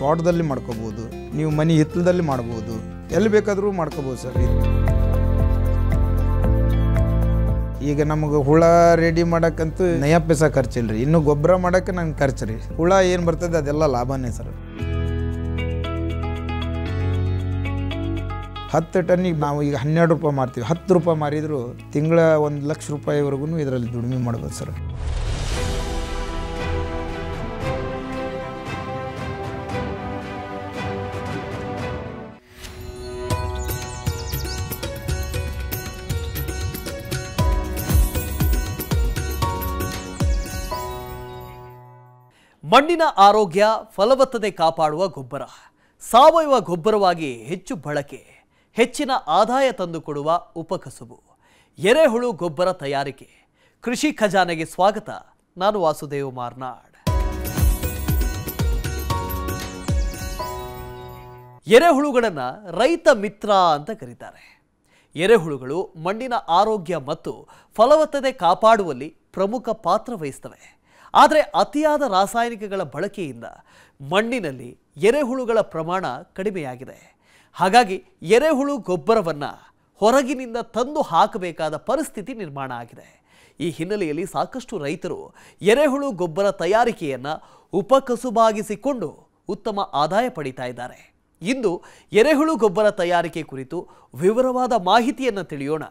ತೋಟದಲ್ಲಿ ಮಾಡ್ಕೋಬೋದು ನೀವು ಮನೆ ಹಿತ್ತಲದಲ್ಲಿ ಮಾಡ್ಬೋದು ಎಲ್ಲಿ ಬೇಕಾದರೂ ಮಾಡ್ಕೋಬೋದು ಸರ್ ಇದು ಈಗ ನಮಗೆ ಹುಳ ರೆಡಿ ಮಾಡೋಕ್ಕಂತೂ ನಯ ಪೈಸಾ ಖರ್ಚಿಲ್ಲ ರೀ ಇನ್ನು ಗೊಬ್ಬರ ಮಾಡೋಕ್ಕೆ ನಂಗೆ ಖರ್ಚು ರೀ ಹುಳ ಏನು ಬರ್ತದೆ ಅದೆಲ್ಲ ಲಾಭನೇ ಸರ್ ಹತ್ತು ಟನ್ನಿಗೆ ನಾವು ಈಗ ಹನ್ನೆರಡು ರೂಪಾಯಿ ಮಾರ್ತೀವಿ ಹತ್ತು ರೂಪಾಯಿ ಮಾರಿದ್ರು ತಿಂಗಳ ಒಂದು ಲಕ್ಷ ರೂಪಾಯಿವರೆಗೂ ಇದರಲ್ಲಿ ದುಡಿಮೆ ಮಾಡ್ಬೋದು ಸರ್ ಮಣ್ಣಿನ ಆರೋಗ್ಯ ಫಲವತ್ತತೆ ಕಾಪಾಡುವ ಗೊಬ್ಬರ ಸಾವಯವ ಗೊಬ್ಬರವಾಗಿ ಹೆಚ್ಚು ಬಳಕೆ ಹೆಚ್ಚಿನ ಆದಾಯ ತಂದುಕೊಡುವ ಉಪಕಸುಬು ಎರೆಹುಳು ಗೊಬ್ಬರ ತಯಾರಿಕೆ ಕೃಷಿ ಖಜಾನೆಗೆ ಸ್ವಾಗತ ನಾನು ವಾಸುದೇವ್ ಮಾರ್ನಾಡ್ ಎರೆಹುಳುಗಳನ್ನು ರೈತ ಮಿತ್ರ ಅಂತ ಕರೀತಾರೆ ಎರೆಹುಳುಗಳು ಮಣ್ಣಿನ ಆರೋಗ್ಯ ಮತ್ತು ಫಲವತ್ತತೆ ಕಾಪಾಡುವಲ್ಲಿ ಪ್ರಮುಖ ಪಾತ್ರ ವಹಿಸ್ತವೆ ಆದರೆ ಅತಿಯಾದ ರಾಸಾಯನಿಕಗಳ ಬಳಕೆಯಿಂದ ಮಣ್ಣಿನಲ್ಲಿ ಎರೆಹುಳುಗಳ ಪ್ರಮಾಣ ಕಡಿಮೆಯಾಗಿದೆ ಹಾಗಾಗಿ ಎರೆಹುಳು ಗೊಬ್ಬರವನ್ನು ಹೊರಗಿನಿಂದ ತಂದು ಹಾಕಬೇಕಾದ ಪರಿಸ್ಥಿತಿ ನಿರ್ಮಾಣ ಆಗಿದೆ ಈ ಹಿನ್ನೆಲೆಯಲ್ಲಿ ಸಾಕಷ್ಟು ರೈತರು ಎರೆಹುಳು ಗೊಬ್ಬರ ತಯಾರಿಕೆಯನ್ನು ಉಪಕಸುಬಾಗಿಸಿಕೊಂಡು ಉತ್ತಮ ಆದಾಯ ಪಡೀತಾ ಇದ್ದಾರೆ ಇಂದು ಎರೆಹುಳು ಗೊಬ್ಬರ ತಯಾರಿಕೆ ಕುರಿತು ವಿವರವಾದ ಮಾಹಿತಿಯನ್ನು ತಿಳಿಯೋಣ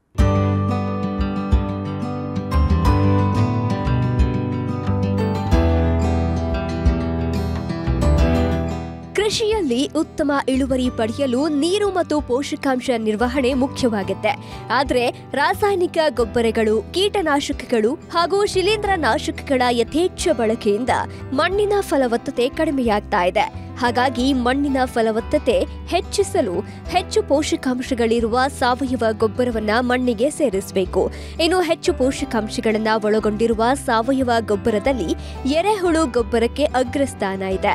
ಕೃಷಿಯಲ್ಲಿ ಉತ್ತಮ ಇಳುವರಿ ಪಡೆಯಲು ನೀರು ಮತ್ತು ಪೋಷಕಾಂಶ ನಿರ್ವಹಣೆ ಮುಖ್ಯವಾಗುತ್ತೆ ಆದರೆ ರಾಸಾಯನಿಕ ಗೊಬ್ಬರಗಳು ಕೀಟನಾಶಕಗಳು ಹಾಗೂ ಶಿಲೀಂಧ್ರನಾಶಕಗಳ ಯಥೇಚ್ಛ ಬಳಕೆಯಿಂದ ಮಣ್ಣಿನ ಫಲವತ್ತತೆ ಕಡಿಮೆಯಾಗ್ತಾ ಇದೆ ಹಾಗಾಗಿ ಮಣ್ಣಿನ ಫಲವತ್ತತೆ ಹೆಚ್ಚಿಸಲು ಹೆಚ್ಚು ಪೋಷಕಾಂಶಗಳಿರುವ ಸಾವಯವ ಗೊಬ್ಬರವನ್ನ ಮಣ್ಣಿಗೆ ಸೇರಿಸಬೇಕು ಇನ್ನು ಹೆಚ್ಚು ಪೋಷಕಾಂಶಗಳನ್ನ ಒಳಗೊಂಡಿರುವ ಸಾವಯವ ಗೊಬ್ಬರದಲ್ಲಿ ಎರೆಹುಳು ಗೊಬ್ಬರಕ್ಕೆ ಅಗ್ರಸ್ಥಾನ ಇದೆ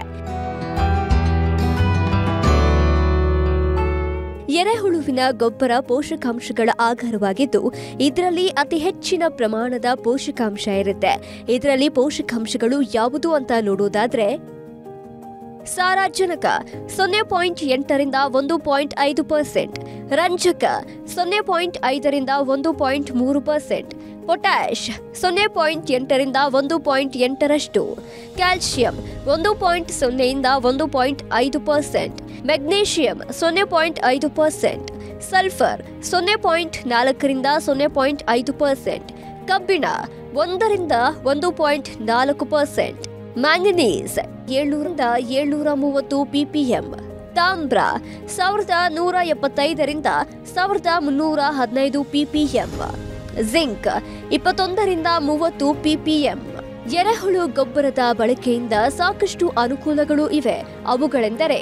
ಎರೆಹುಳುವಿನ ಗೊಬ್ಬರ ಪೋಷಕಾಂಶಗಳ ಆಧಾರವಾಗಿದ್ದು ಇದರಲ್ಲಿ ಅತಿ ಹೆಚ್ಚಿನ ಪ್ರಮಾಣದ ಪೋಷಕಾಂಶ ಇರುತ್ತೆ ಇದರಲ್ಲಿ ಪೋಷಕಾಂಶಗಳು ಯಾವುದು ಅಂತ ನೋಡೋದಾದ್ರೆ ಸಾರಾಜನಕ ಸೊನ್ನೆ ಪಾಯಿಂಟ್ ಎಂಟರಿಂದ ಒಂದು ಪಾಯಿಂಟ್ ಐದು ಪರ್ಸೆಂಟ್ ರಂಜಕ ಸೊನ್ನೆ ಪಾಯಿಂಟ್ ಐದರಿಂದ ಒಂದು ಪಾಯಿಂಟ್ ಮೂರು ಪರ್ಸೆಂಟ್ ಪೊಟ್ಯಾಷ್ ಸೊನ್ನೆ ಪಾಯಿಂಟ್ ಎಂಟರಿಂದ ಒಂದು ಪಾಯಿಂಟ್ ಎಂಟರಷ್ಟು ಕ್ಯಾಲ್ಸಿಯಂ ಒಂದು ಪಾಯಿಂಟ್ ಸೊನ್ನೆಯಿಂದ ಒಂದು ಪಾಯಿಂಟ್ ಐದು ಪರ್ಸೆಂಟ್ ಮೆಗ್ನೀಷಿಯಂ ಸೊನ್ನೆ ಪಾಯಿಂಟ್ ಐದು ಪರ್ಸೆಂಟ್ ಸಲ್ಫರ್ ಸೊನ್ನೆ ಪಾಯಿಂಟ್ ನಾಲ್ಕರಿಂದ ಸೊನ್ನೆ ಪಾಯಿಂಟ್ ಐದು ಪರ್ಸೆಂಟ್ ಕಬ್ಬಿಣ ಒಂದರಿಂದ ಒಂದು ಪಾಯಿಂಟ್ ನಾಲ್ಕು ಪರ್ಸೆಂಟ್ ಮ್ಯಾಂಗನೀಸ್ ಏಳ್ನೂರಿಂದ ಏಳ್ನೂರ ಮೂವತ್ತು ಪಿಪಿಎಂ ತಾಮ್ರ ಸಾವಿರದ ನೂರ ಎಪ್ಪತ್ತೈದರಿಂದ ಸಾವಿರದ ಮುನ್ನೂರ ಹದಿನೈದು ಪಿಪಿಎಂ ಜಿಂಕ್ ಇಪ್ಪತ್ತೊಂದರಿಂದ ಮೂವತ್ತು ಪಿಪಿಎಂ ಎರೆಹುಳು ಗೊಬ್ಬರದ ಬಳಕೆಯಿಂದ ಸಾಕಷ್ಟು ಅನುಕೂಲಗಳು ಇವೆ ಅವುಗಳೆಂದರೆ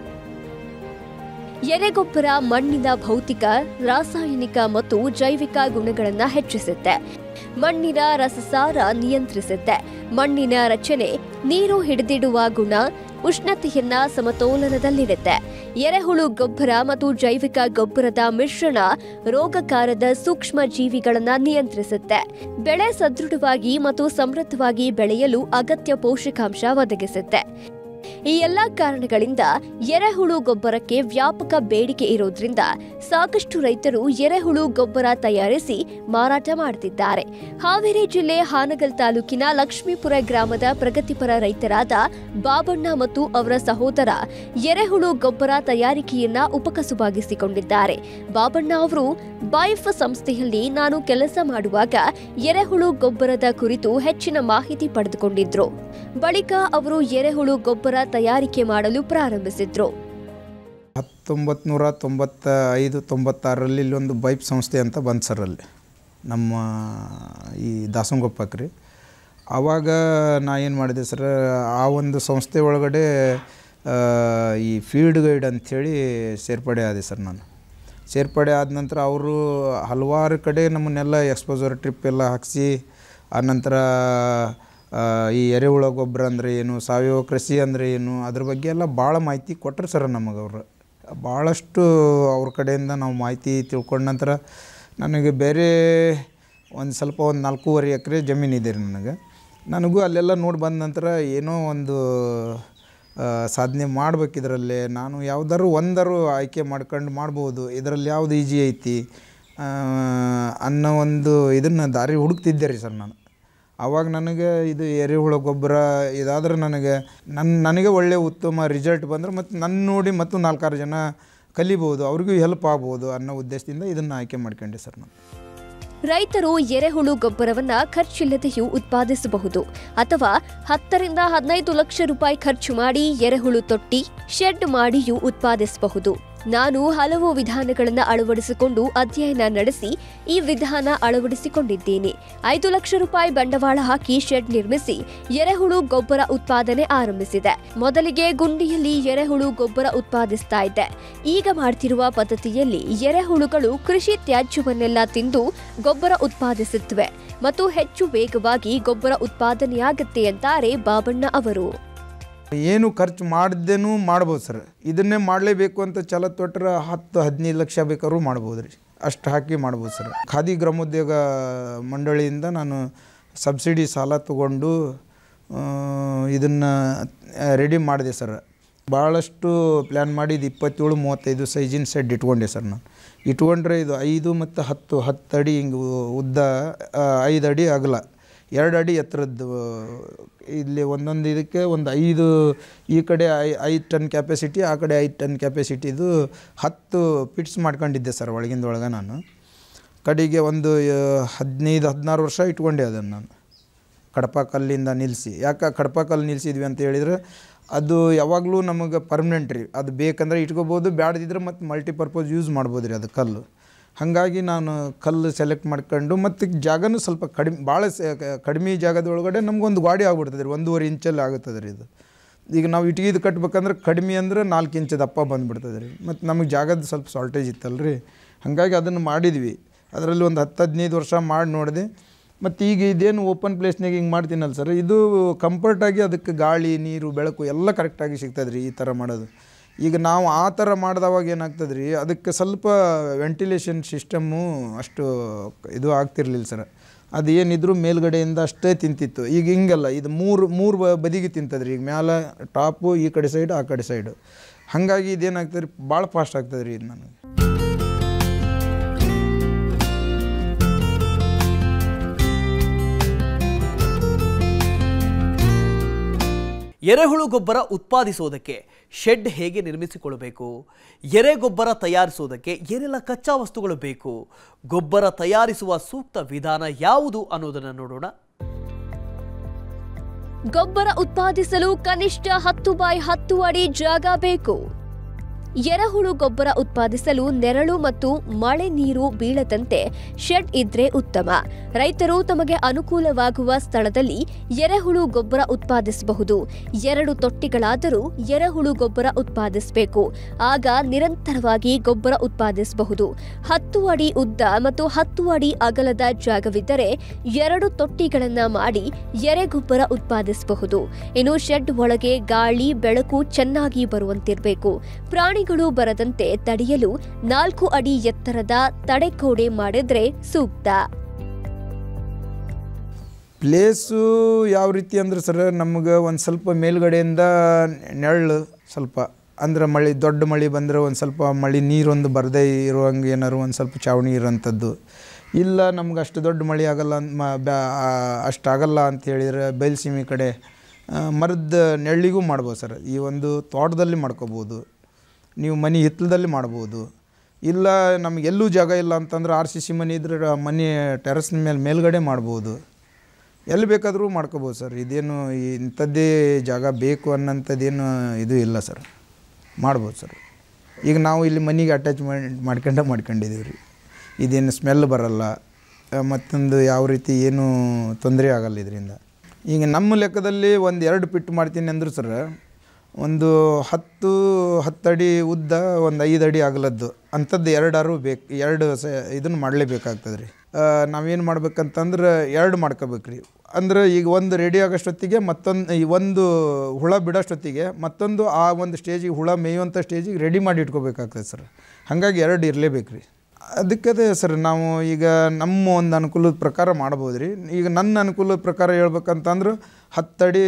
ಎರೆಗೊಬ್ಬರ ಮಣ್ಣಿನ ಭೌತಿಕ ರಾಸಾಯನಿಕ ಮತ್ತು ಜೈವಿಕ ಗುಣಗಳನ್ನು ಹೆಚ್ಚಿಸುತ್ತೆ ಮಣ್ಣಿನ ರಸಸಾರ ನಿಯಂತ್ರಿಸುತ್ತೆ ಮಣ್ಣಿನ ರಚನೆ ನೀರು ಹಿಡಿದಿಡುವ ಗುಣ ಉಷ್ಣತೆಯನ್ನ ಸಮತೋಲನದಲ್ಲಿಡುತ್ತೆ ಎರೆಹುಳು ಗೊಬ್ಬರ ಮತ್ತು ಜೈವಿಕ ಗೊಬ್ಬರದ ಮಿಶ್ರಣ ರೋಗಕಾರದ ಸೂಕ್ಷ್ಮ ಜೀವಿಗಳನ್ನ ನಿಯಂತ್ರಿಸುತ್ತೆ ಬೆಳೆ ಸದೃಢವಾಗಿ ಮತ್ತು ಸಮೃದ್ಧವಾಗಿ ಬೆಳೆಯಲು ಅಗತ್ಯ ಪೋಷಕಾಂಶ ಒದಗಿಸುತ್ತೆ ಈ ಎಲ್ಲಾ ಕಾರಣಗಳಿಂದ ಎರೆಹುಳು ಗೊಬ್ಬರಕ್ಕೆ ವ್ಯಾಪಕ ಬೇಡಿಕೆ ಇರೋದ್ರಿಂದ ಸಾಕಷ್ಟು ರೈತರು ಎರೆಹುಳು ಗೊಬ್ಬರ ತಯಾರಿಸಿ ಮಾರಾಟ ಮಾಡುತ್ತಿದ್ದಾರೆ ಹಾವೇರಿ ಜಿಲ್ಲೆ ಹಾನಗಲ್ ತಾಲೂಕಿನ ಲಕ್ಷ್ಮೀಪುರ ಗ್ರಾಮದ ಪ್ರಗತಿಪರ ರೈತರಾದ ಬಾಬಣ್ಣ ಮತ್ತು ಅವರ ಸಹೋದರ ಎರೆಹುಳು ಗೊಬ್ಬರ ತಯಾರಿಕೆಯನ್ನ ಉಪಕಸುಬಾಗಿಸಿಕೊಂಡಿದ್ದಾರೆ ಬಾಬಣ್ಣ ಅವರು ಬೈಫ್ ಸಂಸ್ಥೆಯಲ್ಲಿ ನಾನು ಕೆಲಸ ಮಾಡುವಾಗ ಎರೆಹುಳು ಗೊಬ್ಬರದ ಕುರಿತು ಹೆಚ್ಚಿನ ಮಾಹಿತಿ ಪಡೆದುಕೊಂಡಿದ್ರು ಬಳಿಕ ಅವರು ಎರೆಹುಳು ಗೊಬ್ಬರ ತಯಾರಿಕೆ ಮಾಡಲು ಪ್ರಾರಂಭಿಸಿದ್ರು ಹತ್ತೊಂಬತ್ತು ನೂರ ತೊಂಬತ್ತ ಐದು ತೊಂಬತ್ತಾರರಲ್ಲಿ ಇಲ್ಲೊಂದು ಬೈಪ್ ಸಂಸ್ಥೆ ಅಂತ ಬಂತು ಸರ್ ಅಲ್ಲಿ ನಮ್ಮ ಈ ದಾಸಂಗೊಪ್ಪಕ್ಕೆ ರೀ ಆವಾಗ ನಾ ಏನು ಮಾಡಿದೆ ಸರ್ ಆ ಒಂದು ಸಂಸ್ಥೆ ಒಳಗಡೆ ಆ, ಈ ಫೀಲ್ಡ್ ಗೈಡ್ ಅಂಥೇಳಿ ಸೇರ್ಪಡೆ ಆದೆ ಸರ್ ನಾನು ಸೇರ್ಪಡೆ ಆದ ನಂತರ ಅವರು ಹಲವಾರು ಕಡೆ ನಮ್ಮನ್ನೆಲ್ಲ ಎಕ್ಸ್ಪೋಸರ್ ಟ್ರಿಪ್ ಎಲ್ಲ ಹಾಕಿಸಿ ಆನಂತರ ಆ, ಈ ಎರೆಹುಳ ಗೊಬ್ಬರ ಅಂದರೆ ಏನು ಸಾವಯವ ಕೃಷಿ ಅಂದರೆ ಏನು ಅದ್ರ ಬಗ್ಗೆ ಎಲ್ಲ ಭಾಳ ಮಾಹಿತಿ ಕೊಟ್ಟರು ಸರ್ ನಮಗೆ ಅವರು ಭಾಳಷ್ಟು ಅವ್ರ ಕಡೆಯಿಂದ ನಾವು ಮಾಹಿತಿ ತಿಳ್ಕೊಂಡ ನಂತರ ನನಗೆ ಬೇರೆ ಒಂದು ಸ್ವಲ್ಪ ಒಂದು ನಾಲ್ಕೂವರೆ ಎಕರೆ ಜಮೀನಿದೆ ರೀ ನನಗೆ ನನಗೂ ಅಲ್ಲೆಲ್ಲ ನೋಡಿ ಬಂದ ನಂತರ ಏನೋ ಒಂದು ಸಾಧನೆ ಮಾಡ್ಬೇಕು ಇದರಲ್ಲಿ ನಾನು ಯಾವ್ದಾದ್ರು ಒಂದಾರು ಆಯ್ಕೆ ಮಾಡ್ಕೊಂಡು ಮಾಡ್ಬೋದು ಇದರಲ್ಲಿ ಯಾವ್ದು ಈಜಿ ಐತಿ ಆ, ಅನ್ನೋ ಒಂದು ಇದನ್ನು ದಾರಿ ಹುಡುಕ್ತಿದ್ದೆ ರೀ ಸರ್ ನಾನು ಆವಾಗ ನನಗೆ ಇದು ಎರೆಹುಳ ಗೊಬ್ಬರ ಇದಾದ್ರೆ ನನಗೆ ನನ್ನ ನನಗೆ ಒಳ್ಳೆಯ ಉತ್ತಮ ರಿಸಲ್ಟ್ ಬಂದರೆ ಮತ್ತು ನನ್ನ ನೋಡಿ ಮತ್ತು ನಾಲ್ಕಾರು ಜನ ಕಲಿಬೋದು ಅವ್ರಿಗೂ ಹೆಲ್ಪ್ ಆಗ್ಬೋದು ಅನ್ನೋ ಉದ್ದೇಶದಿಂದ ಇದನ್ನು ಆಯ್ಕೆ ಮಾಡ್ಕೊಂಡೆ ಸರ್ ನಾನು ರೈತರು ಎರೆಹುಳು ಗೊಬ್ಬರವನ್ನ ಖರ್ಚಿಲ್ಲದೆಯೂ ಉತ್ಪಾದಿಸಬಹುದು ಅಥವಾ ಹತ್ತರಿಂದ ಹದಿನೈದು ಲಕ್ಷ ರೂಪಾಯಿ ಖರ್ಚು ಮಾಡಿ ಎರೆಹುಳು ತೊಟ್ಟಿ ಶೆಡ್ ಮಾಡಿಯೂ ಉತ್ಪಾದಿಸಬಹುದು ನಾನು ಹಲವು ವಿಧಾನಗಳನ್ನು ಅಳವಡಿಸಿಕೊಂಡು ಅಧ್ಯಯನ ನಡೆಸಿ ಈ ವಿಧಾನ ಅಳವಡಿಸಿಕೊಂಡಿದ್ದೇನೆ ಐದು ಲಕ್ಷ ರೂಪಾಯಿ ಬಂಡವಾಳ ಹಾಕಿ ಶೆಡ್ ನಿರ್ಮಿಸಿ ಎರೆಹುಳು ಗೊಬ್ಬರ ಉತ್ಪಾದನೆ ಆರಂಭಿಸಿದೆ ಮೊದಲಿಗೆ ಗುಂಡಿಯಲ್ಲಿ ಎರೆಹುಳು ಗೊಬ್ಬರ ಉತ್ಪಾದಿಸ್ತಾ ಇದ್ದೆ ಈಗ ಮಾಡ್ತಿರುವ ಪದ್ಧತಿಯಲ್ಲಿ ಎರೆಹುಳುಗಳು ಕೃಷಿ ತ್ಯಾಜ್ಯವನ್ನೆಲ್ಲ ತಿಂದು ಗೊಬ್ಬರ ಉತ್ಪಾದಿಸುತ್ತವೆ ಮತ್ತು ಹೆಚ್ಚು ವೇಗವಾಗಿ ಗೊಬ್ಬರ ಉತ್ಪಾದನೆಯಾಗುತ್ತೆ ಅಂತಾರೆ ಬಾಬಣ್ಣ ಅವರು ಏನು ಖರ್ಚು ಮಾಡ್ದೇನೂ ಮಾಡ್ಬೋದು ಸರ್ ಇದನ್ನೇ ಮಾಡಲೇಬೇಕು ಅಂತ ಛಲ ತೊಟ್ರೆ ಹತ್ತು ಹದಿನೈದು ಲಕ್ಷ ಬೇಕಾದ್ರೂ ಮಾಡ್ಬೋದು ರೀ ಅಷ್ಟು ಹಾಕಿ ಮಾಡ್ಬೋದು ಸರ್ ಖಾದಿ ಗ್ರಾಮೋದ್ಯೋಗ ಮಂಡಳಿಯಿಂದ ನಾನು ಸಬ್ಸಿಡಿ ಸಾಲ ತಗೊಂಡು ಇದನ್ನು ರೆಡಿ ಮಾಡಿದೆ ಸರ್ ಭಾಳಷ್ಟು ಪ್ಲ್ಯಾನ್ ಮಾಡಿ ಇದು ಇಪ್ಪತ್ತೇಳು ಮೂವತ್ತೈದು ಸೈಜಿನ ಸೆಡ್ ಇಟ್ಕೊಂಡೆ ಸರ್ ನಾನು ಇಟ್ಕೊಂಡ್ರೆ ಇದು ಐದು ಮತ್ತು ಹತ್ತು ಹತ್ತು ಅಡಿ ಹಿಂಗೆ ಉದ್ದ ಆ, ಐದು ಅಡಿ ಅಗಲ ಎರಡು ಅಡಿ ಎತ್ತರದ್ದು ಇಲ್ಲಿ ಒಂದೊಂದು ಇದಕ್ಕೆ ಒಂದು ಐದು ಈ ಕಡೆ ಐ ಐದು ಟನ್ ಕ್ಯಾಪಾಸಿಟಿ ಆ ಕಡೆ ಐದು ಟನ್ ಕ್ಯಾಪಾಸಿಟಿದು ಹತ್ತು ಪಿಟ್ಸ್ ಮಾಡ್ಕೊಂಡಿದ್ದೆ ಸರ್ ಒಳಗಿಂದ ಒಳಗೆ ನಾನು ಕಡೆಗೆ ಒಂದು ಆ, ಹದಿನೈದು ಹದಿನಾರು ವರ್ಷ ಇಟ್ಕೊಂಡೆ ಅದನ್ನು ನಾನು ಕಡಪ ಕಲ್ಲಿಂದ ನಿಲ್ಲಿಸಿ ಯಾಕೆ ಕಡಪ ಕಲ್ಲು ನಿಲ್ಲಿಸಿದ್ವಿ ಅಂತ ಹೇಳಿದ್ರೆ ಅದು ಯಾವಾಗಲೂ ನಮಗೆ ಪರ್ಮನೆಂಟ್ ರೀ ಅದು ಬೇಕಂದ್ರೆ ಇಟ್ಕೋಬೋದು ಬ್ಯಾಡದಿದ್ರೆ ಮತ್ತು ಮಲ್ಟಿಪರ್ಪಸ್ ಯೂಸ್ ಮಾಡ್ಬೋದು ರೀ ಅದು ಕಲ್ಲು ಹಾಗಾಗಿ ನಾನು ಕಲ್ಲು ಸೆಲೆಕ್ಟ್ ಮಾಡ್ಕೊಂಡು ಮತ್ತು ಜಾಗನೂ ಸ್ವಲ್ಪ ಕಡಿಮೆ ಭಾಳ ಕಡಿಮೆ ಜಾಗದೊಳಗಡೆ ನಮಗೊಂದು ಗಾಡಿ ಆಗ್ಬಿಡ್ತದೆ ರೀ ಒಂದೂವರೆ ಇಂಚಲ್ಲಿ ಆಗುತ್ತದೆ ರೀ ಇದು ಈಗ ನಾವು ಇಟ್ಗಿದು ಕಟ್ಬೇಕಂದ್ರೆ ಕಡಿಮೆ ಅಂದ್ರೆ ನಾಲ್ಕು ಇಂಚ್ ದಪ್ಪ ಬಂದುಬಿಡ್ತದೆ ರೀ ಮತ್ತು ನಮಗೆ ಜಾಗದ ಸ್ವಲ್ಪ ಶಾರ್ಟೇಜ್ ಇತ್ತಲ್ಲ ರೀ ಹಾಗಾಗಿ ಅದನ್ನು ಮಾಡಿದ್ವಿ ಅದರಲ್ಲಿ ಒಂದು ಹತ್ತು ಹದಿನೈದು ವರ್ಷ ಮಾಡಿ ನೋಡಿದೆ ಮತ್ತು ಈಗ ಇದೇನು ಓಪನ್ ಪ್ಲೇಸ್ನಾಗ ಹಿಂಗೆ ಮಾಡ್ತೀನಲ್ಲ ಸರ್ ಇದು ಕಂಫರ್ಟಾಗಿ ಅದಕ್ಕೆ ಗಾಳಿ ನೀರು ಬೆಳಕು ಎಲ್ಲ ಕರೆಕ್ಟಾಗಿ ಸಿಗ್ತದೆ ರೀ ಈ ಥರ ಮಾಡೋದು ಈಗ ನಾವು ಆ ಥರ ಮಾಡಿದವಾಗ ಏನಾಗ್ತದೆ ರೀ ಅದಕ್ಕೆ ಸ್ವಲ್ಪ ವೆಂಟಿಲೇಷನ್ ಸಿಸ್ಟಮ್ಮು ಅಷ್ಟು ಇದು ಆಗ್ತಿರ್ಲಿಲ್ಲ ಸರ್ ಅದು ಏನಿದ್ರು ಮೇಲ್ಗಡೆಯಿಂದ ಅಷ್ಟೇ ತಿಂತಿತ್ತು ಈಗ ಹಿಂಗಲ್ಲ ಇದು ಮೂರು ಮೂರು ಬ ಬದಿಗೆ ತಿಂತದೆ ರೀ ಈಗ ಮ್ಯಾಲೆ ಟಾಪು ಈ ಕಡೆ ಸೈಡು ಆ ಕಡೆ ಸೈಡು ಹಾಗಾಗಿ ಇದೇನಾಗ್ತದೆ ರೀ ಭಾಳ ಫಾಸ್ಟ್ ಆಗ್ತದೆ ರೀ ಇದು ನನಗೆ ಎರೆಹುಳು ಗೊಬ್ಬರ ಉತ್ಪಾದಿಸುವುದಕ್ಕೆ ಶೆಡ್ ಹೇಗೆ ನಿರ್ಮಿಸಿಕೊಳ್ಳಬೇಕು ಎರೆ ಗೊಬ್ಬರ ತಯಾರಿಸುವುದಕ್ಕೆ ಏನೆಲ್ಲ ಕಚ್ಚಾ ವಸ್ತುಗಳು ಬೇಕು ಗೊಬ್ಬರ ತಯಾರಿಸುವ ಸೂಕ್ತ ವಿಧಾನ ಯಾವುದು ಅನ್ನೋದನ್ನು ನೋಡೋಣ ಗೊಬ್ಬರ ಉತ್ಪಾದಿಸಲು ಕನಿಷ್ಠ ಹತ್ತು ಬೈ ಹತ್ತು ಅಡಿ ಜಾಗ ಬೇಕು ಎರೆಹುಳು ಗೊಬ್ಬರ ಉತ್ಪಾದಿಸಲು ನೆರಳು ಮತ್ತು ಮಳೆ ನೀರು ಬೀಳದಂತೆ ಶೆಡ್ ಇದ್ರೆ ಉತ್ತಮ ರೈತರು ತಮಗೆ ಅನುಕೂಲವಾಗುವ ಸ್ಥಳದಲ್ಲಿ ಎರೆಹುಳು ಗೊಬ್ಬರ ಉತ್ಪಾದಿಸಬಹುದು ಎರಡು ತೊಟ್ಟಿಗಳಾದರೂ ಎರೆಹುಳು ಗೊಬ್ಬರ ಉತ್ಪಾದಿಸಬೇಕು ಆಗ ನಿರಂತರವಾಗಿ ಗೊಬ್ಬರ ಉತ್ಪಾದಿಸಬಹುದು ಹತ್ತು ಅಡಿ ಉದ್ದ ಮತ್ತು ಹತ್ತು ಅಡಿ ಅಗಲದ ಜಾಗವಿದ್ದರೆ ಎರಡು ತೊಟ್ಟಿಗಳನ್ನ ಮಾಡಿ ಎರೆಗೊಬ್ಬರ ಉತ್ಪಾದಿಸಬಹುದು ಇನ್ನು ಶೆಡ್ ಒಳಗೆ ಗಾಳಿ ಬೆಳಕು ಚೆನ್ನಾಗಿ ಬರುವಂತಿರಬೇಕು ಪ್ರಾಣಿಗಳು ಬರದಂತೆ ತಡೆಯಲು ನಾಲ್ಕು ಅಡಿ ಎತ್ತರದ ತಡೆಗೋಡೆ ಮಾಡಿದ್ರೆ ಸೂಕ್ತ ಪ್ಲೇಸು ಯಾವ ರೀತಿ ಅಂದ್ರೆ ಸರ್ ನಮ್ಗೆ ಒಂದು ಸ್ವಲ್ಪ ಮೇಲ್ಗಡೆಯಿಂದ ನೆರಳು ಸ್ವಲ್ಪ ಅಂದ್ರೆ ಮಳೆ ದೊಡ್ಡ ಮಳೆ ಬಂದರೆ ಒಂದು ಸ್ವಲ್ಪ ಮಳೆ ನೀರೊಂದು ಬರದೇ ಇರುವಂಗೆ ಏನಾರು ಒಂದು ಸ್ವಲ್ಪ ಚಾವಣಿ ಇರೋಂಥದ್ದು ಇಲ್ಲ ನಮ್ಗೆ ಅಷ್ಟು ದೊಡ್ಡ ಮಳೆ ಆಗಲ್ಲ ಅಂತ ಮ ಬ್ಯಾ ಅಷ್ಟು ಆಗಲ್ಲ ಅಂತ ಹೇಳಿದ್ರೆ ಬಯಲುಸೀಮೆ ಕಡೆ ಆ, ಮರದ ನೆರಳಿಗೂ ಮಾಡ್ಬೋದು ಸರ್ ಈ ಒಂದು ತೋಟದಲ್ಲಿ ಮಾಡ್ಕೋಬೋದು ನೀವು ಮನೆ ಹಿತ್ತಲದಲ್ಲಿ ಮಾಡ್ಬೋದು ಇಲ್ಲ ನಮ್ಗೆ ಎಲ್ಲೂ ಜಾಗ ಇಲ್ಲ ಅಂತಂದ್ರೆ ಆರ್ ಸಿ ಸಿ ಮನೆ ಇದ್ರೆ ಆ ಮನೆ ಟೆರಸ್ ಮೇಲೆ ಮೇಲ್ಗಡೆ ಮಾಡ್ಬೋದು ಎಲ್ಲಿ ಬೇಕಾದರೂ ಮಾಡ್ಕೋಬೋದು ಸರ್ ಇದೇನು ಇಂಥದ್ದೇ ಜಾಗ ಬೇಕು ಅನ್ನೋಂಥದ್ದೇನು ಇದು ಇಲ್ಲ ಸರ್ ಮಾಡ್ಬೋದು ಸರ್ ಈಗ ನಾವು ಇಲ್ಲಿ ಮನೆಗೆ ಅಟ್ಯಾಚ್ಮೆಂಟ್ ಮಾಡ್ಕೊಂಡೆ ಮಾಡ್ಕೊಂಡಿದ್ದೀವಿ ರೀ ಇದೇನು ಸ್ಮೆಲ್ ಬರಲ್ಲ ಆ, ಮತ್ತೊಂದು ಯಾವ ರೀತಿ ಏನೂ ತೊಂದರೆ ಆಗಲ್ಲ ಇದರಿಂದ ಈಗ ನಮ್ಮ ಲೆಕ್ಕದಲ್ಲಿ ಒಂದು ಎರಡು ಪಿಟ್ ಮಾಡ್ತೀನಿ ಅಂದ್ರು ಸರ್ ಒಂದು ಹತ್ತು ಹತ್ತಡಿ ಉದ್ದ ಒಂದು ಐದು ಅಡಿ ಅಗಲದ್ದು ಅಂಥದ್ದು ಎರಡಾರು ಬೇಕು ಎರಡು ಸ ಇದನ್ನು ಮಾಡಲೇಬೇಕಾಗ್ತದೆ ರೀ ನಾವೇನು ಮಾಡ್ಬೇಕಂತಂದ್ರೆ ಎರಡು ಮಾಡ್ಕೋಬೇಕು ರೀ ಅಂದ್ರೆ ಈಗ ಒಂದು ರೆಡಿ ಆಗೋಷ್ಟೊತ್ತಿಗೆ ಮತ್ತೊಂದು ಈ ಒಂದು ಹುಳ ಬಿಡೋಷ್ಟೊತ್ತಿಗೆ ಮತ್ತೊಂದು ಆ ಒಂದು ಸ್ಟೇಜಿಗೆ ಹುಳ ಮೇಯುವಂಥ ಸ್ಟೇಜಿಗೆ ರೆಡಿ ಮಾಡಿ ಇಟ್ಕೋಬೇಕಾಗ್ತದೆ ಸರ್ ಹಾಗಾಗಿ ಎರಡು ಇರಲೇಬೇಕು ರೀ ಅದಕ್ಕದೇ ಸರ್ ನಾವು ಈಗ ನಮ್ಮ ಒಂದು ಅನುಕೂಲದ ಪ್ರಕಾರ ಮಾಡ್ಬೋದು ರೀ ಈಗ ನನ್ನ ಅನುಕೂಲದ ಪ್ರಕಾರ ಹೇಳ್ಬೇಕಂತಂದ್ರೆ ಹತ್ತಡಿ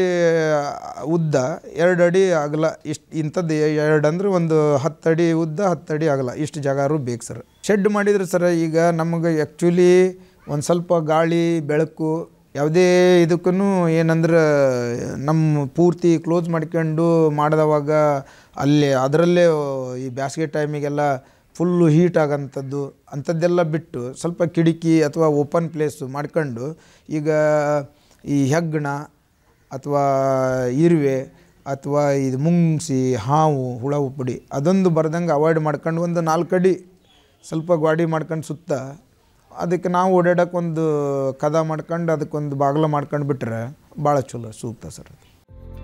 ಉದ್ದ ಎರಡು ಅಡಿ ಅಗಲ ಇಷ್ಟು ಇಂಥದ್ದು ಎರಡು ಅಂದ್ರೆ ಒಂದು ಹತ್ತಡಿ ಉದ್ದ ಹತ್ತಡಿ ಅಗಲ ಇಷ್ಟು ಜಾಗಾರು ಬೇಕು ಸರ್ ಶೆಡ್ ಮಾಡಿದ್ರೆ ಸರ್ ಈಗ ನಮಗೆ ಆ್ಯಕ್ಚುಲಿ ಒಂದು ಸ್ವಲ್ಪ ಗಾಳಿ ಬೆಳಕು ಯಾವುದೇ ಇದಕ್ಕೂ ಏನಂದ್ರೆ ನಮ್ಮ ಪೂರ್ತಿ ಕ್ಲೋಸ್ ಮಾಡ್ಕೊಂಡು ಮಾಡಿದವಾಗ ಅಲ್ಲಿ ಅದರಲ್ಲೇ ಈ ಬೇಸಿಗೆ ಟೈಮಿಗೆಲ್ಲ ಫುಲ್ಲು ಹೀಟ್ ಆಗೋಂಥದ್ದು ಅಂಥದ್ದೆಲ್ಲ ಬಿಟ್ಟು ಸ್ವಲ್ಪ ಕಿಟಕಿ ಅಥವಾ ಓಪನ್ ಪ್ಲೇಸು ಮಾಡ್ಕೊಂಡು ಈಗ ಈ ಹೆಗ್ಗಣ ಅಥವಾ ಇರುವೆ ಅಥವಾ ಇದು ಮುಂಗ್ಸಿ ಹಾವು ಹುಳ ಉಪ್ಪಡಿ ಅದೊಂದು ಬರ್ದಂಗೆ ಅವಾಯ್ಡ್ ಮಾಡ್ಕೊಂಡು ಒಂದು ನಾಲ್ಕು ಅಡಿ ಸ್ವಲ್ಪ ಗಾಡಿ ಮಾಡ್ಕೊಂಡು ಸುತ್ತ ಅದಕ್ಕೆ ನಾವು ಓಡಾಡಕ್ಕೆ ಒಂದು ಕದ ಮಾಡ್ಕೊಂಡು ಅದಕ್ಕೊಂದು ಬಾಗಿಲು ಮಾಡ್ಕೊಂಡು ಬಿಟ್ರೆ ಭಾಳ ಚಲೋ ಸೂಕ್ತ ಸರ್ ಅದು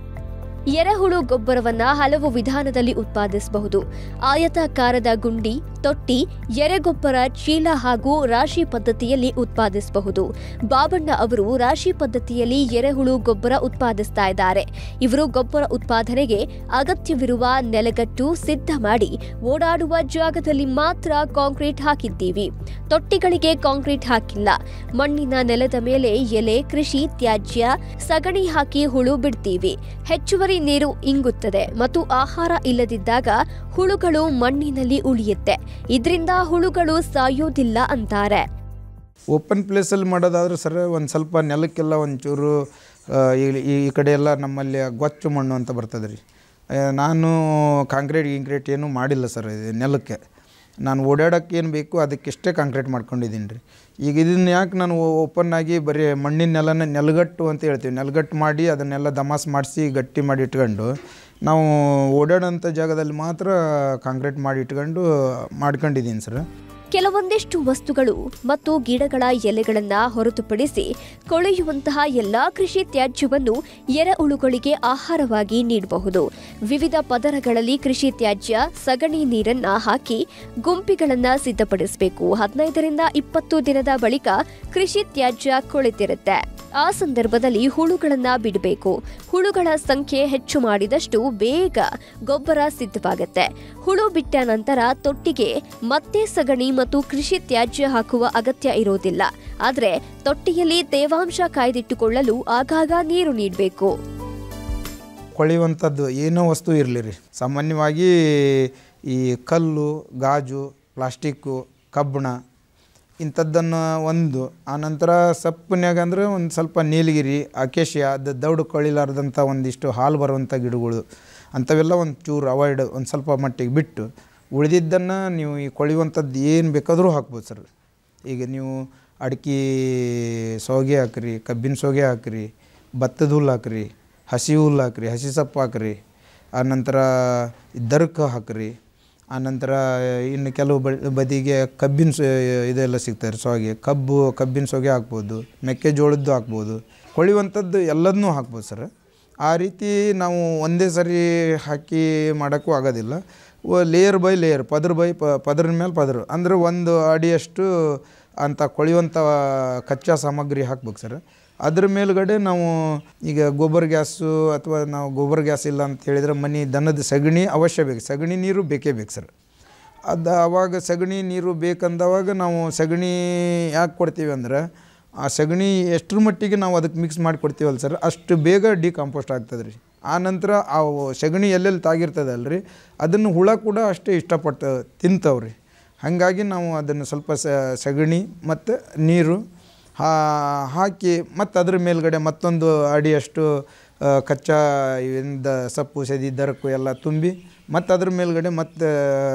ಎರೆಹುಳು ಗೊಬ್ಬರವನ್ನ ಹಲವು ವಿಧಾನದಲ್ಲಿ ಉತ್ಪಾದಿಸಬಹುದು ಆಯತಾಕಾರದ ಗುಂಡಿ ತೊಟ್ಟಿ ಎರೆಗೊಬ್ಬರ ಚೀಲ ಹಾಗೂ ರಾಶಿ ಪದ್ಧತಿಯಲ್ಲಿ ಉತ್ಪಾದಿಸಬಹುದು ಬಾಬಣ್ಣ ಅವರು ರಾಶಿ ಪದ್ಧತಿಯಲ್ಲಿ ಎರೆಹುಳು ಗೊಬ್ಬರ ಉತ್ಪಾದಿಸ್ತಾ ಇದ್ದಾರೆ ಇವರು ಗೊಬ್ಬರ ಉತ್ಪಾದನೆಗೆ ಅಗತ್ಯವಿರುವ ನೆಲಗಟ್ಟು ಸಿದ್ಧ ಮಾಡಿ ಓಡಾಡುವ ಜಾಗದಲ್ಲಿ ಮಾತ್ರ ಕಾಂಕ್ರೀಟ್ ಹಾಕಿದ್ದೀವಿ ತೊಟ್ಟಿಗಳಿಗೆ ಕಾಂಕ್ರೀಟ್ ಹಾಕಿಲ್ಲ ಮಣ್ಣಿನ ನೆಲದ ಮೇಲೆ ಎಲೆ ಕೃಷಿ ತ್ಯಾಜ್ಯ ಸಗಣಿ ಹಾಕಿ ಹುಳು ಬಿಡ್ತೀವಿ ಹೆಚ್ಚುವರಿ ನೀರು ಇಂಗುತ್ತದೆ ಮತ್ತು ಆಹಾರ ಇಲ್ಲದಿದ್ದಾಗ ಹುಳುಗಳು ಮಣ್ಣಿನಲ್ಲಿ ಉಳಿಯುತ್ತೆ ಇದರಿಂದ ಹುಳುಗಳು ಸಾಯೋದಿಲ್ಲ ಅಂತಾರೆ ಓಪನ್ ಪ್ಲೇಸಲ್ಲಿ ಮಾಡೋದಾದ್ರೆ ಸರ್ ಒಂದು ಸ್ವಲ್ಪ ನೆಲಕ್ಕೆಲ್ಲ ಒಂಚೂರು ಆ, ಈ- ಈ ಈ ಕಡೆ ಎಲ್ಲ ನಮ್ಮಲ್ಲಿ ಗೊಚ್ಚು ಮಣ್ಣು ಅಂತ ಬರ್ತದೆ ರೀ ಆ, ನಾನು ಕಾಂಕ್ರೀಟ್ ಗಿಂಕ್ರೀಟ್ ಏನೂ ಮಾಡಿಲ್ಲ ಸರ್ ಇದು ನೆಲಕ್ಕೆ ನಾನು ಓಡಾಡೋಕ್ಕೆ ಏನು ಬೇಕು ಅದಕ್ಕಿಷ್ಟೇ ಕಾಂಕ್ರೀಟ್ ಮಾಡ್ಕೊಂಡಿದ್ದೀನಿ ರೀ ಈಗ ಇದನ್ನ ಯಾಕೆ ನಾನು ಓಪನ್ ಆಗಿ ಬರೀ ಮಣ್ಣಿನ ನೆಲನ ನೆಲಗಟ್ಟು ಅಂತ ಹೇಳ್ತೀವಿ ನೆಲಗಟ್ಟು ಮಾಡಿ ಅದನ್ನೆಲ್ಲ ದಮಾಸ್ ಮಾಡಿಸಿ ಗಟ್ಟಿ ಮಾಡಿ ಇಟ್ಕೊಂಡು ನಾವು ಓಡಾಡೋಂಥ ಜಾಗದಲ್ಲಿ ಮಾತ್ರ ಕಾಂಕ್ರೀಟ್ ಮಾಡಿ ಇಟ್ಕೊಂಡು ಮಾಡ್ಕೊಂಡಿದ್ದೀನಿ ಸರ್ ಕೆಲವೊಂದಿಷ್ಟು ವಸ್ತುಗಳು ಮತ್ತು ಗಿಡಗಳ ಎಲೆಗಳನ್ನ ಹೊರತುಪಡಿಸಿ ಕೊಳೆಯುವಂತಹ ಎಲ್ಲಾ ಕೃಷಿ ತ್ಯಾಜ್ಯವನ್ನು ಎರೆಹುಳುಗಳಿಗೆ ಆಹಾರವಾಗಿ ನೀಡಬಹುದು ವಿವಿಧ ಪದರಗಳಲ್ಲಿ ಕೃಷಿ ತ್ಯಾಜ್ಯ ಸಗಣಿ ನೀರನ್ನ ಹಾಕಿ ಗುಂಪಿಗಳನ್ನ ಸಿದ್ಧಪಡಿಸಬೇಕು ಹದಿನೈದರಿಂದ ಇಪ್ಪತ್ತು ದಿನದ ಬಳಿಕ ಕೃಷಿ ತ್ಯಾಜ್ಯ ಕೊಳೆತಿರುತ್ತೆ ಆ ಸಂದರ್ಭದಲ್ಲಿ ಹುಳುಗಳನ್ನ ಬಿಡಬೇಕು ಹುಳುಗಳ ಸಂಖ್ಯೆ ಹೆಚ್ಚು ಮಾಡಿದಷ್ಟು ಬೇಗ ಗೊಬ್ಬರ ಸಿದ್ಧವಾಗುತ್ತೆ ಹುಳು ಬಿಟ್ಟ ನಂತರ ತೊಟ್ಟಿಗೆ ಮತ್ತೆ ಸಗಣಿ ಮತ್ತು ಕೃಷಿ ತ್ಯಾಜ್ಯ ಹಾಕುವ ಅಗತ್ಯ ಇರೋದಿಲ್ಲ ಆದರೆ ತೊಟ್ಟಿಯಲ್ಲಿ ತೇವಾಂಶ ಕಾಯ್ದಿಟ್ಟುಕೊಳ್ಳಲು ಆಗಾಗ ನೀರು ನೀಡಬೇಕು ಕೊಳೆಯುವಂಥದ್ದು ಏನೋ ವಸ್ತು ಇರಲಿ ರೀ ಸಾಮಾನ್ಯವಾಗಿ ಈ ಕಲ್ಲು ಗಾಜು ಪ್ಲಾಸ್ಟಿಕ್ಕು ಕಬ್ಬಣ ಇಂಥದ್ದನ್ನು ಒಂದು ಆನಂತರ ಸಪ್ಪನ್ಯಾಗ ಅಂದ್ರೆ ಒಂದು ಸ್ವಲ್ಪ ನೀಲಗಿರಿ ಅಕೇಶಿಯ ಅದು ದೌಡು ಕೊಳಿಲಾರ್ದಂಥ ಒಂದಿಷ್ಟು ಹಾಲು ಬರುವಂಥ ಗಿಡಗಳು ಅಂಥವೆಲ್ಲ ಒಂದು ಚೂರು ಅವಾಯ್ಡ್ ಒಂದು ಸ್ವಲ್ಪ ಮಟ್ಟಿಗೆ ಬಿಟ್ಟು ಉಳಿದಿದ್ದನ್ನು ನೀವು ಈ ಕೊಳೆಯುವಂಥದ್ದು ಏನು ಬೇಕಾದರೂ ಹಾಕ್ಬೋದು ಸರ್ ಈಗ ನೀವು ಅಡಿಕೆ ಸೋಗೆ ಹಾಕ್ರಿ ಕಬ್ಬಿನ ಸೋಗೆ ಹಾಕ್ರಿ ಭತ್ತದ ಹುಲ್ಲು ಹಾಕ್ರಿ ಹಸಿ ಹುಲ್ಲು ಹಾಕ್ರಿ ಹಸಿ ಸೊಪ್ಪು ಹಾಕ್ರಿ ಆನಂತರ ದರ್ಕ ಹಾಕ್ರಿ ಆನಂತರ ಇನ್ನು ಕೆಲವು ಬ- ಬದಿಗೆ ಕಬ್ಬಿನ ಸೊ ಇದೆಲ್ಲ ಸಿಗ್ತಾರೆ ಸೋಗೆ ಕಬ್ಬು ಕಬ್ಬಿನ ಸೋಗೆ ಹಾಕ್ಬೋದು ಮೆಕ್ಕೆಜೋಳದ್ದು ಹಾಕ್ಬೋದು ಕೊಳೆಯುವಂಥದ್ದು ಎಲ್ಲದನ್ನೂ ಹಾಕ್ಬೋದು ಸರ್ ಆ ರೀತಿ ನಾವು ಒಂದೇ ಸರಿ ಹಾಕಿ ಮಾಡೋಕ್ಕೂ ಆಗೋದಿಲ್ಲ ಲೇಯರ್ ಬೈ ಲೇಯರ್ ಪದ್ರ ಬೈ ಪ ಪದರದ ಮೇಲೆ ಪದ್ರ ಅಂದರೆ ಒಂದು ಅಡಿಯಷ್ಟು ಅಂತ ಕೊಳೆಯುವಂಥ ಕಚ್ಚಾ ಸಾಮಗ್ರಿ ಹಾಕ್ಬೇಕು ಸರ್ ಅದ್ರ ಮೇಲ್ಗಡೆ ನಾವು ಈಗ ಗೊಬ್ಬರ ಗ್ಯಾಸು ಅಥವಾ ನಾವು ಗೊಬ್ಬರ ಗ್ಯಾಸ್ ಇಲ್ಲ ಅಂತ ಹೇಳಿದರೆ ಮನೆ ದನದ ಸಗಣಿ ಅವಶ್ಯ ಬೇಕು ಸಗಣಿ ನೀರು ಬೇಕೇ ಬೇಕು ಸರ್ ಅದು ಆವಾಗ ಸಗಣಿ ನೀರು ಬೇಕಂದವಾಗ ನಾವು ಸಗಣಿ ಯಾಕೆ ಕೊಡ್ತೀವಿ ಅಂದ್ರೆ ಆ ಸಗಣಿ ಎಷ್ಟರ ಮಟ್ಟಿಗೆ ನಾವು ಅದಕ್ಕೆ ಮಿಕ್ಸ್ ಮಾಡಿ ಕೊಡ್ತೀವಲ್ಲ ಸರ್ ಅಷ್ಟು ಬೇಗ ಡಿಕಾಂಪೋಸ್ಟ್ ಆಗ್ತದೆ ರೀ ಆ ನಂತರ ಆ ಸಗಣಿ ಎಲ್ಲೆಲ್ಲಿ ತಾಗಿರ್ತದಲ್ಲ ರೀ ಅದನ್ನು ಹುಳ ಕೂಡ ಅಷ್ಟೇ ಇಷ್ಟಪಟ್ಟು ತಿಂತವೆ ರೀ ಹಾಗಾಗಿ ನಾವು ಅದನ್ನು ಸ್ವಲ್ಪ ಸ ಸಗಣಿ ಮತ್ತು ನೀರು ಹಾ ಹಾಕಿ ಮತ್ತು ಅದ್ರ ಮೇಲ್ಗಡೆ ಮತ್ತೊಂದು ಅಡಿಯಷ್ಟು ಆ, ಕಚ್ಚಾ ಇವಿಂದ ಸೊಪ್ಪು ಸದಿ ದರಕು ಎಲ್ಲ ತುಂಬಿ ಮತ್ತು ಅದ್ರ ಮೇಲ್ಗಡೆ ಮತ್ತು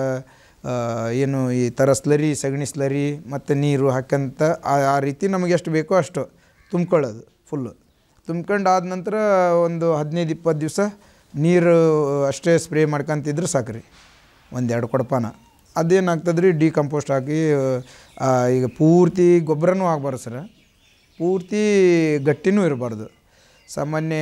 ಆ, ಏನು ಈ ಥರ ಸ್ಲರಿ ಸಗಣಿ ಸ್ಲರಿ ಮತ್ತು ನೀರು ಹಾಕಂತ ಆ ಆ ರೀತಿ ನಮಗೆ ಎಷ್ಟು ಬೇಕೋ ಅಷ್ಟು ತುಂಬ್ಕೊಳ್ಳೋದು ಫುಲ್ಲು ತುಂಬ್ಕೊಂಡು ಆದ ನಂತರ ಒಂದು ಹದಿನೈದು ಇಪ್ಪತ್ತು ದಿವಸ ನೀರು ಅಷ್ಟೇ ಸ್ಪ್ರೇ ಮಾಡ್ಕೊಂತಿದ್ರೆ ಸಾಕು ರೀ ಒಂದೆರಡು ಕೊಡಪಾನ ಅದೇನಾಗ್ತದೆ ರೀ ಡಿಕಂಪೋಸ್ಟ್ ಹಾಕಿ ಆ, ಈಗ ಪೂರ್ತಿ ಗೊಬ್ಬರನೂ ಆಗಬಾರ್ದು ಸರ್ ಪೂರ್ತಿ ಗಟ್ಟಿನೂ ಇರಬಾರ್ದು ಸಾಮಾನ್ಯ